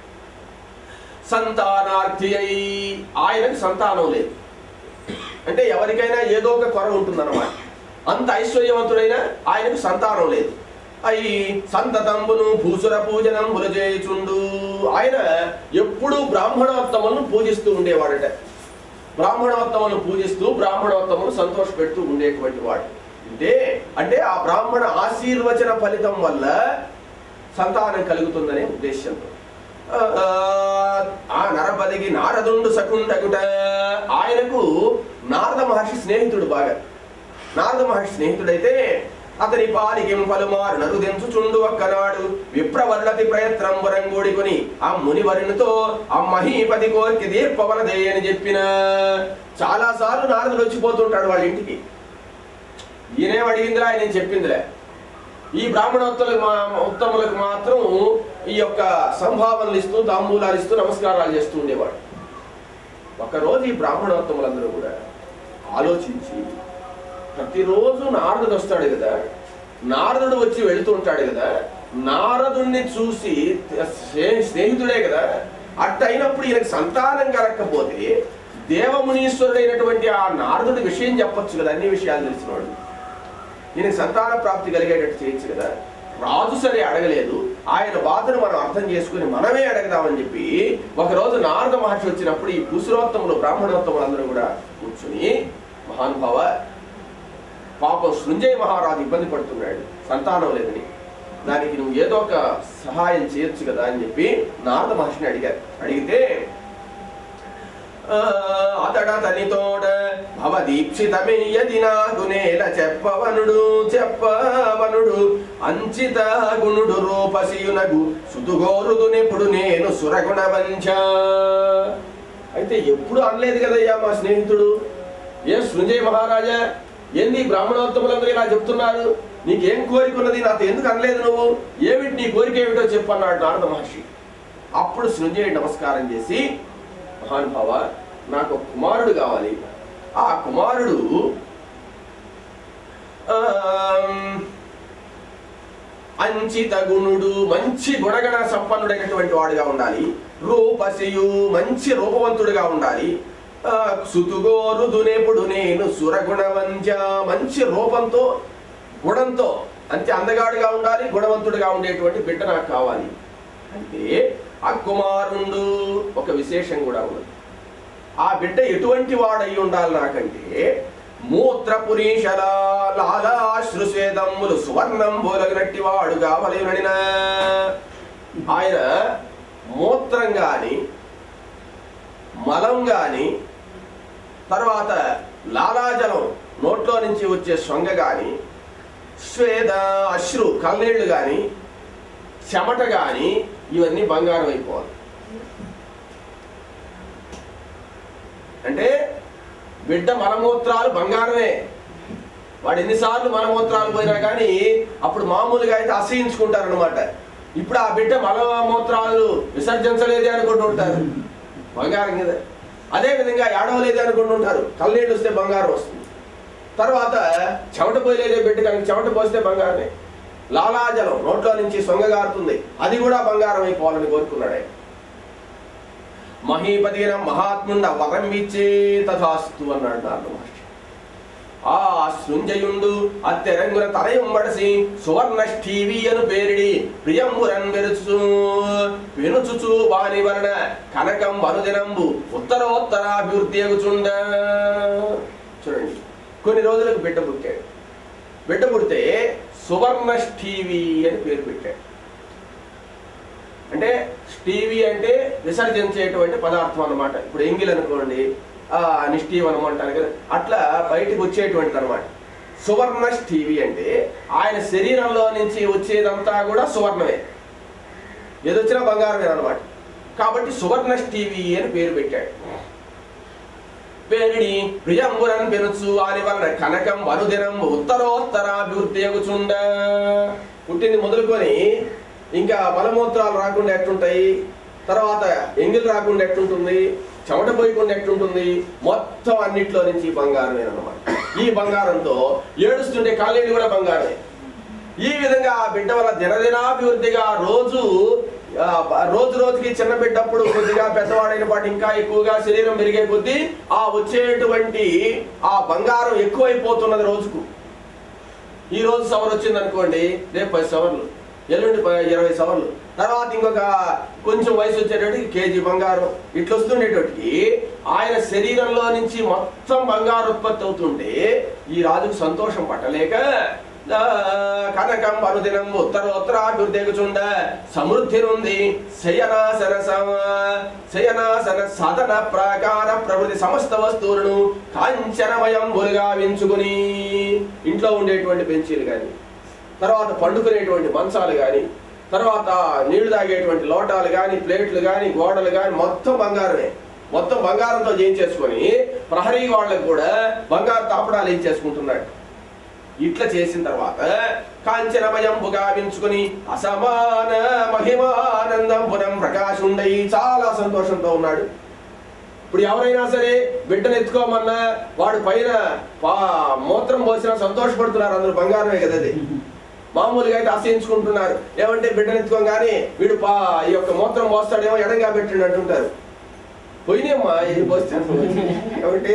సంతానార్థి అయి ఆయనకు సంతానం లేదు అంటే ఎవరికైనా ఏదో ఒక కొర ఉంటుందన్నమాట అంత ఐశ్వర్యవంతుడైన ఆయనకు సంతానం లేదు అయి సంతతంబును భూసుర పూజనంబులు చేయుచుండు ఆయన ఎప్పుడూ బ్రాహ్మణోత్తములను పూజిస్తూ ఉండేవాడట బ్రాహ్మణోత్తములను పూజిస్తూ బ్రాహ్మణోత్తములు సంతోష పెడుతూ ఉండేటువంటి వాడు అంటే అంటే ఆ బ్రాహ్మణ ఆశీర్వచన ఫలితం వల్ల సంతానం కలుగుతుందనే ఉద్దేశంతో ఆ, ఆ నరపదికి నారదుండు సకుండగుట ఆయనకు నారద మహర్షి స్నేహితుడు బాగా నారద మహర్షి స్నేహితుడైతే అతని పాలికిం పలుమారు నరుదించుచుండు ఒక్కనాడు విప్రవర్ణతి ప్రయత్నం వరంగూడికొని ఆ మునివరునితో ఆ మహీపతి కోరిక దీర్పవనదే అని చెప్పిన చాలా సార్లు నారదుడు వచ్చిపోతుంటాడు వాళ్ళ ఇంటికి ఈయనేం అడిగిందిరా ఆయన చెప్పిందిలే ఈ బ్రాహ్మణోత్తములకు మా ఉత్తములకు మాత్రం ఈ యొక్క సంభావనలు ఇస్తూ తాంబూలాలు ఇస్తూ నమస్కారాలు చేస్తూ ఉండేవాడు ఒకరోజు ఈ బ్రాహ్మణోత్తములందరూ కూడా ఆలోచించి ప్రతిరోజు నారదుడు వస్తాడు కదా నారదుడు వచ్చి వెళ్తుంటాడు కదా నారదుణ్ణి చూసి స్నే- స్నేహితుడే కదా అట్ట అయినప్పుడు ఈయనకు సంతానం కలగకపోతే దేవమునీశ్వరుడైనటువంటి ఆ నారదుడి విషయం చెప్పొచ్చు కదా అన్ని విషయాలు తెలిసినవాడు ఈయనకి సంతాన ప్రాప్తి కలిగేటట్టు చేయొచ్చు కదా రాజు సరే అడగలేదు ఆయన బాధను మనం అర్థం చేసుకుని మనమే అడగదామని చెప్పి ఒకరోజు నారద మహర్షి వచ్చినప్పుడు ఈ పుసురోత్తములు బ్రాహ్మణోత్తములు అందరూ కూడా కూర్చుని మహానుభావ పాపం సృంజయ మహారాజు ఇబ్బంది పడుతున్నాడు సంతానం లేదని దానికి నువ్వు ఏదో ఒక సహాయం చేయొచ్చు కదా అని చెప్పి నారద మహర్షిని అడిగారు అడిగితే ఆ, అతడ తనితోడ భవదీక్షితమేయది నాకు నేల చెప్పవనుడు చెప్పవనుడు అంచిత గుణుడు రూపసియునగు సుతుగోరుదునెప్పుడు నేను సురగుణ వంచ అయితే ఎప్పుడు అనలేదు కదయ్యా మా స్నేహితుడు ఏ సృంజయ మహారాజా ఏంది బ్రాహ్మణోత్తములందరూ ఇలా చెప్తున్నారు నీకేం కోరిక ఉన్నది నాతో ఎందుకు అనలేదు నువ్వు ఏమిటి నీ కోరిక ఏమిటో చెప్పన్నాడు నారద మహర్షి అప్పుడు సృంజయుడు నమస్కారం చేసి మహానుభావ నాకు ఒక కుమారుడు కావాలి ఆ కుమారుడు ఆమ్, అంచిత గుణుడు మంచి గుణగణ సంపన్నుడైనటువంటి వాడుగా ఉండాలి రూపసియు మంచి రూపవంతుడిగా ఉండాలి ఆ, సుతుగోరుదునేపుడు నేను సురగుణవంజ మంచి రూపంతో గుణంతో అంతే అందగాడుగా ఉండాలి గుణవంతుడిగా ఉండేటువంటి బిడ్డ నాకు కావాలి అంటే ఆ కుమారుండు ఒక విశేషం కూడా ఉన్నది ఆ బిడ్డ ఎటువంటి వాడై ఉండాలి నాకంటే మూత్ర పురీషల లాలాశ్రుస్వేదమ్ములు సువర్ణం బోలగినట్టి వాడు కావలేనడిన ఆయన మూత్రం గాని మలం గాని తర్వాత లాలాజలం నోట్లో నుంచి వచ్చే సొంగ గాని స్వేద అశ్రు కన్నీళ్లు గాని చెమట గాని ఇవన్నీ బంగారం అయిపోవాలి అంటే బిడ్డ మలమూత్రాలు బంగారమే వాడు ఎన్నిసార్లు మలమూత్రాలు పోయినా కానీ అప్పుడు మామూలుగా అయితే అసహించుకుంటారు అనమాట ఇప్పుడు ఆ బిడ్డ మలమూత్రాలు విసర్జించలేదే అనుకుంటుంటారు బంగారం కదా అదే విధంగా ఏడవలేదే అనుకుంటుంటారు కళ్ళనీళ్ళు వస్తే బంగారం వస్తుంది తర్వాత చెమట పోయలేదే బిడ్డ కానీ చెమట పోస్తే బంగారమే లాలాజలం నోట్లో నుంచి సొంగగారుతుంది అది కూడా బంగారం అయిపోవాలని కోరుకున్నాడు ఆయన మహీపతిన మహాత్ముండ వరం ఇచ్చే తథాస్తు అన్నాడు నారద మహర్షి ఆ శృంజయుండు అత్తెరంగున తలయుంబడసి సువర్ణష్ఠీవి అను పేరిడి ప్రియంబురన్ వెరుచు వెనుచుచు వాని వలన కనకం వనుదినంబు ఉత్తరోత్తరాభివృద్ధి అగుచుండ చూడండి కొన్ని రోజులకు బిడ్డ పుట్టాడు బిడ్డ పుడితే సువర్ణష్ఠీవి అని పేరు పెట్టాడు అంటే స్టీవీ అంటే విసర్జించేటువంటి పదార్థం అన్నమాట ఇప్పుడు ఎంగిల్ అనుకోండి ఆ నిష్ఠీవనం అంటారు కదా అట్లా బయటికి వచ్చేటువంటిది అనమాట సువర్ణ స్టీవీ అంటే ఆయన శరీరంలో నుంచి వచ్చేదంతా కూడా సువర్ణమే ఏదొచ్చినా బంగారమే అనమాట కాబట్టి సువర్ణ స్టీవీ అని పేరు పెట్టాడు పేరిడి ప్రియంబురన్ పెనుచు వారి వలన కనకం వనుదినం ఉత్తరోత్తరాభివృద్ధి అగుచుండ పుట్టింది మొదలుకొని ఇంకా మలమూత్రాలు రాకుండా ఎట్టుంటాయి తర్వాత ఎంగిల్ రాకుండా ఎట్టుంటుంది చెమట పోయకుండా ఎట్టుంటుంది మొత్తం అన్నిట్లో నుంచి బంగారమే అన్నమాట ఈ బంగారంతో ఏడుస్తుంటే కాలేజీ కూడా బంగారమే ఈ విధంగా ఆ బిడ్డ వల్ల దినదినాభివృద్ధిగా రోజు ఆ, రోజు రోజుకి చిన్న బిడ్డప్పుడు కొద్దిగా పెద్దవాడైన పాటు ఇంకా ఎక్కువగా శరీరం పెరిగే కొద్దీ ఆ వచ్చేటువంటి ఆ బంగారం ఎక్కువైపోతున్నది రోజుకు ఈ రోజు సవర్ వచ్చింది అనుకోండి రేపు పది సవర్లు ఎల్లుండి ప- ఇరవై సవర్లు తర్వాత ఇంకొక కొంచెం వయసు వచ్చేటప్పటికి కేజీ బంగారం ఇట్లా వస్తుండేటప్పటికి ఆయన శరీరంలో నుంచి మొత్తం బంగారు ఉత్పత్తి అవుతుంటే ఈ రాజుకు సంతోషం పట్టలేక ఆ, కనకం అనుదినం ఉత్తరోత్తరాభివృద్ధిచుండ సమృద్ధి నుండి శయనాసన సమ శయనాసన సదన ప్రాకార ప్రవృతి సమస్త వస్తువులను కాంచనమయంబులుగా వించుకుని ఇంట్లో ఉండేటువంటి బెంచీలు కానీ తర్వాత పండుకునేటువంటి మంచాలు కానీ తర్వాత నీళ్లు తాగేటువంటి లోటాలు కానీ ప్లేట్లు కానీ గోడలు కానీ మొత్తం బంగారమే మొత్తం బంగారంతో చేయించేసుకొని ప్రహరీ వాళ్ళకు కూడా బంగారు తాపడాలు ఇచ్చేసుకుంటున్నాడు ఇట్లా చేసిన తర్వాత కాంచనమయంబు గావించుకుని అసమాన మహిమానందం పునం ప్రకాశుండై చాలా సంతోషంతో ఉన్నాడు ఇప్పుడు ఎవరైనా సరే బిడ్డను ఎత్తుకోమన్నా వాడు పైన పా- మూత్రం పోసినా సంతోషపడుతున్నారు అందరూ బంగారమే కదా అది మామూలుగా అయితే ఆశయించుకుంటున్నారు ఏమంటే బిడ్డను ఎత్తుకోగానే వీడు పా ఈ యొక్క మూత్రం పోస్తాడేమో ఎడంగా పెట్టండి అంటుంటారు పోయినేమ్మా ఏం పోస్తాను కాబట్టి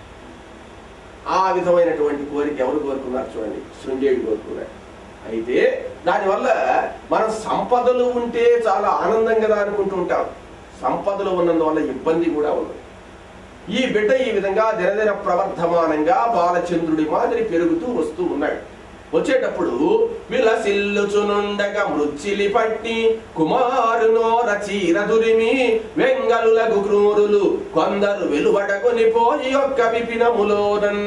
ఆ విధమైనటువంటి కోరిక ఎవరు కోరుకున్నారు చూడండి శృంగేయుడు కోరుకున్నాడు అయితే దానివల్ల మనం సంపదలు ఉంటే చాలా ఆనందం కదా అనుకుంటూ ఉంటాం సంపదలు ఉన్నందువల్ల ఇబ్బంది కూడా ఉన్నది ఈ బిడ్డ ఈ విధంగా దినదిన ప్రవర్ధమానంగా బాలచంద్రుడి మాదిరి పెరుగుతూ వస్తూ ఉన్నాడు వచ్చేటప్పుడు విలసిల్లుచునుండగా మృచ్చిలి పట్టి కుమారునో రచీరదురిమి వెంగలులకు క్రూరులు కొందరు వెలువడకొని పోయి యొక్క విపినములోనన్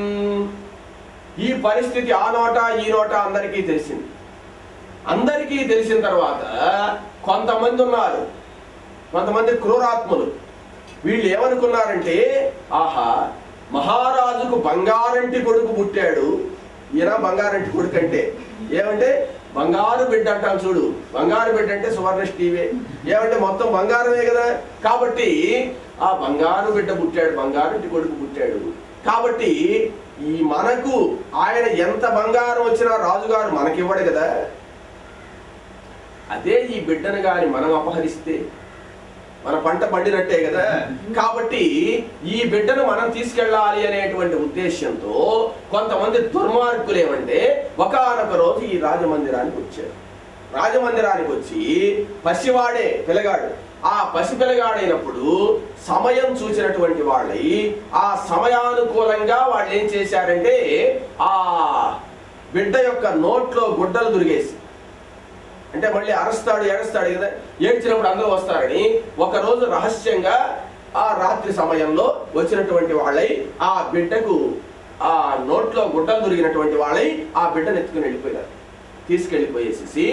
ఈ పరిస్థితి ఆ నోట ఈ నోట అందరికీ తెలిసింది అందరికీ తెలిసిన తర్వాత కొంతమంది ఉన్నారు కొంతమంది క్రూరాత్ములు వీళ్ళు ఏమనుకున్నారంటే ఆహా మహారాజుకు బంగారంటి కొడుకు పుట్టాడు ఈయన బంగారంటి కొడుకు అంటే ఏమంటే బంగారు బిడ్డ అంటాం చూడు బంగారు బిడ్డ అంటే సువర్ణ టీవే ఏమంటే మొత్తం బంగారమే కదా కాబట్టి ఆ బంగారు బిడ్డ పుట్టాడు బంగారంటి కొడుకు పుట్టాడు కాబట్టి ఈ మనకు ఆయన ఎంత బంగారం వచ్చినా రాజుగారు మనకివ్వడు కదా అదే ఈ బిడ్డను గాని మనం అపహరిస్తే మన పంట పండినట్టే కదా కాబట్టి ఈ బిడ్డను మనం తీసుకెళ్ళాలి అనేటువంటి ఉద్దేశంతో కొంతమంది దుర్మార్గులు ఏమంటే ఒకనొక రోజు ఈ రాజమందిరానికి వచ్చారు రాజమందిరానికి వచ్చి పసివాడే పిల్లగాడు ఆ పసి పిల్లగాడైనప్పుడు సమయం చూసినటువంటి వాళ్ళై ఆ సమయానుకూలంగా వాళ్ళు ఏం చేశారంటే ఆ బిడ్డ యొక్క నోట్లో గుడ్డలు దురిగేసి అంటే మళ్ళీ అరుస్తాడు ఏడుస్తాడు కదా ఏడ్చినప్పుడు అందరూ వస్తారని ఒక రోజు రహస్యంగా ఆ రాత్రి సమయంలో వచ్చినటువంటి వాళ్ళై ఆ బిడ్డకు ఆ నోట్లో గుడ్డలు దొరికినటువంటి వాళ్ళై ఆ బిడ్డను ఎత్తుకుని వెళ్ళిపోయారు తీసుకెళ్ళిపోయేసేసి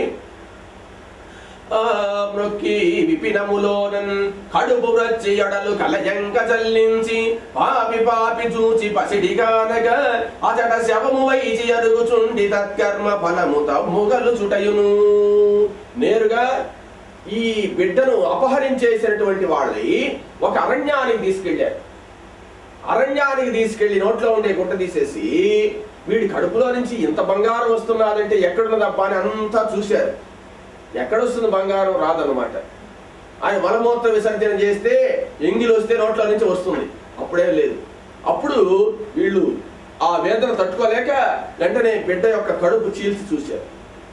ఆ మ్రొక్కి విపినములోనన్ కడుపు వ్రచ్చి ఎడలు కలయంక చల్లించి పాపి పాపి చూచి పసిడిగానగా అచట శవము వైచి అరుగుచుండి తత్కర్మ ఫలము తమ్ముగలు చుటయును నేరుగా ఈ బిడ్డను అపహరించేసినటువంటి వాళ్ళని ఒక అరణ్యానికి తీసుకెళ్ళారు అరణ్యానికి తీసుకెళ్లి నోట్లో ఉండే గుట్ట తీసేసి వీడి కడుపులో నుంచి ఇంత బంగారం వస్తున్నదంటే ఎక్కడున్నదబ్బా అని అంతా చూశారు ఎక్కడొస్తుంది బంగారం రాదన్నమాట ఆయన మలమూత్ర విసర్జన చేస్తే ఎంగిలి వస్తే నోట్లో నుంచి వస్తుంది అప్పుడేం లేదు అప్పుడు వీళ్ళు ఆ వేదన తట్టుకోలేక వెంటనే బిడ్డ యొక్క కడుపు చీల్చి చూశారు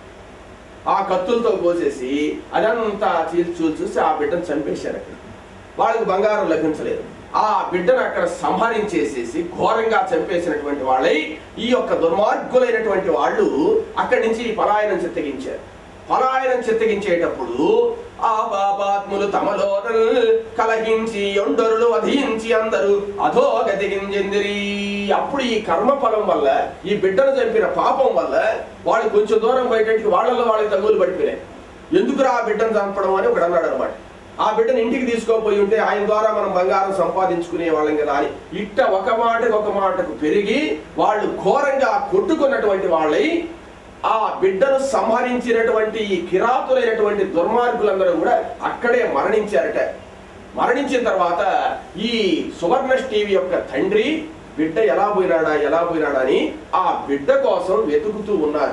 ఆ కత్తులతో కోసేసి అదంతా చీల్చి చూసి చూసి ఆ బిడ్డను చంపేశారు అక్కడ వాళ్ళకి బంగారం లభించలేదు ఆ బిడ్డను అక్కడ సంహరించేసేసి ఘోరంగా చంపేసినటువంటి వాళ్ళై ఈ యొక్క దుర్మార్గులైనటువంటి వాళ్ళు అక్కడి నుంచి పలాయనం చిత్తగించారు పలాయనం చిత్తగించేటప్పుడు ఆ పాపాత్ములు తమలో కలగించి ఒండరులు వధించి అందరూ అధోగతిగించెందిరి అప్పుడు ఈ కర్మ ఫలం వల్ల ఈ బిడ్డను చంపిన పాపం వల్ల వాళ్ళు కొంచెం దూరం బయటకి వాళ్ళలో వాళ్ళకి తగులు పడిపోయినాయి ఎందుకురా ఆ బిడ్డను చంపడం అని ఒకడు అన్నాడు అనమాట ఆ బిడ్డను ఇంటికి తీసుకోపోయి ఉంటే ఆయన ద్వారా మనం బంగారం సంపాదించుకునే వాళ్ళం కదా అని ఇట్ట ఒక మాటకు ఒక మాటకు పెరిగి వాళ్ళు ఘోరంగా కొట్టుకున్నటువంటి వాళ్ళై ఆ బిడ్డను సంహరించినటువంటి ఈ కిరాతులైనటువంటి దుర్మార్గులందరూ కూడా అక్కడే మరణించారట మరణించిన తర్వాత ఈ సువర్ణష్ టీవీ యొక్క తండ్రి బిడ్డ ఎలా పోయినాడా ఎలా పోయినాడా అని ఆ బిడ్డ కోసం వెతుకుతూ ఉన్నారు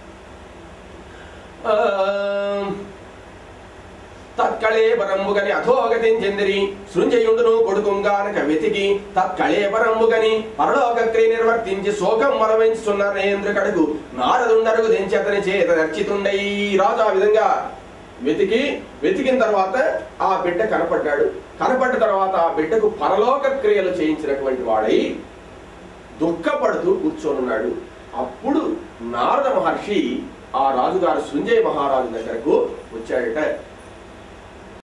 ఆ, తత్కళేబరంబుగని అధోగతిం చెందిరి సృంజయుండును కొడుకుంగానక వెతికి తత్కళేబరంబుగని పరలోక క్రియ నిర్వర్తించి శోకం మరవించుతున్న నరేంద్ర కడుగు నారదుండరుగు దించి అతని చేత నర్చితుండై రాజు ఆ విధంగా వెతికి వెతికిన తర్వాత ఆ బిడ్డ కనపడ్డాడు కనపడ్డ తర్వాత ఆ బిడ్డకు పరలోక క్రియలు చేయించినటువంటి వాడై దుఃఖపడుతూ కూర్చొనున్నాడు అప్పుడు నారద మహర్షి ఆ రాజుగారు సుంజయ్ మహారాజు దగ్గరకు వచ్చాడట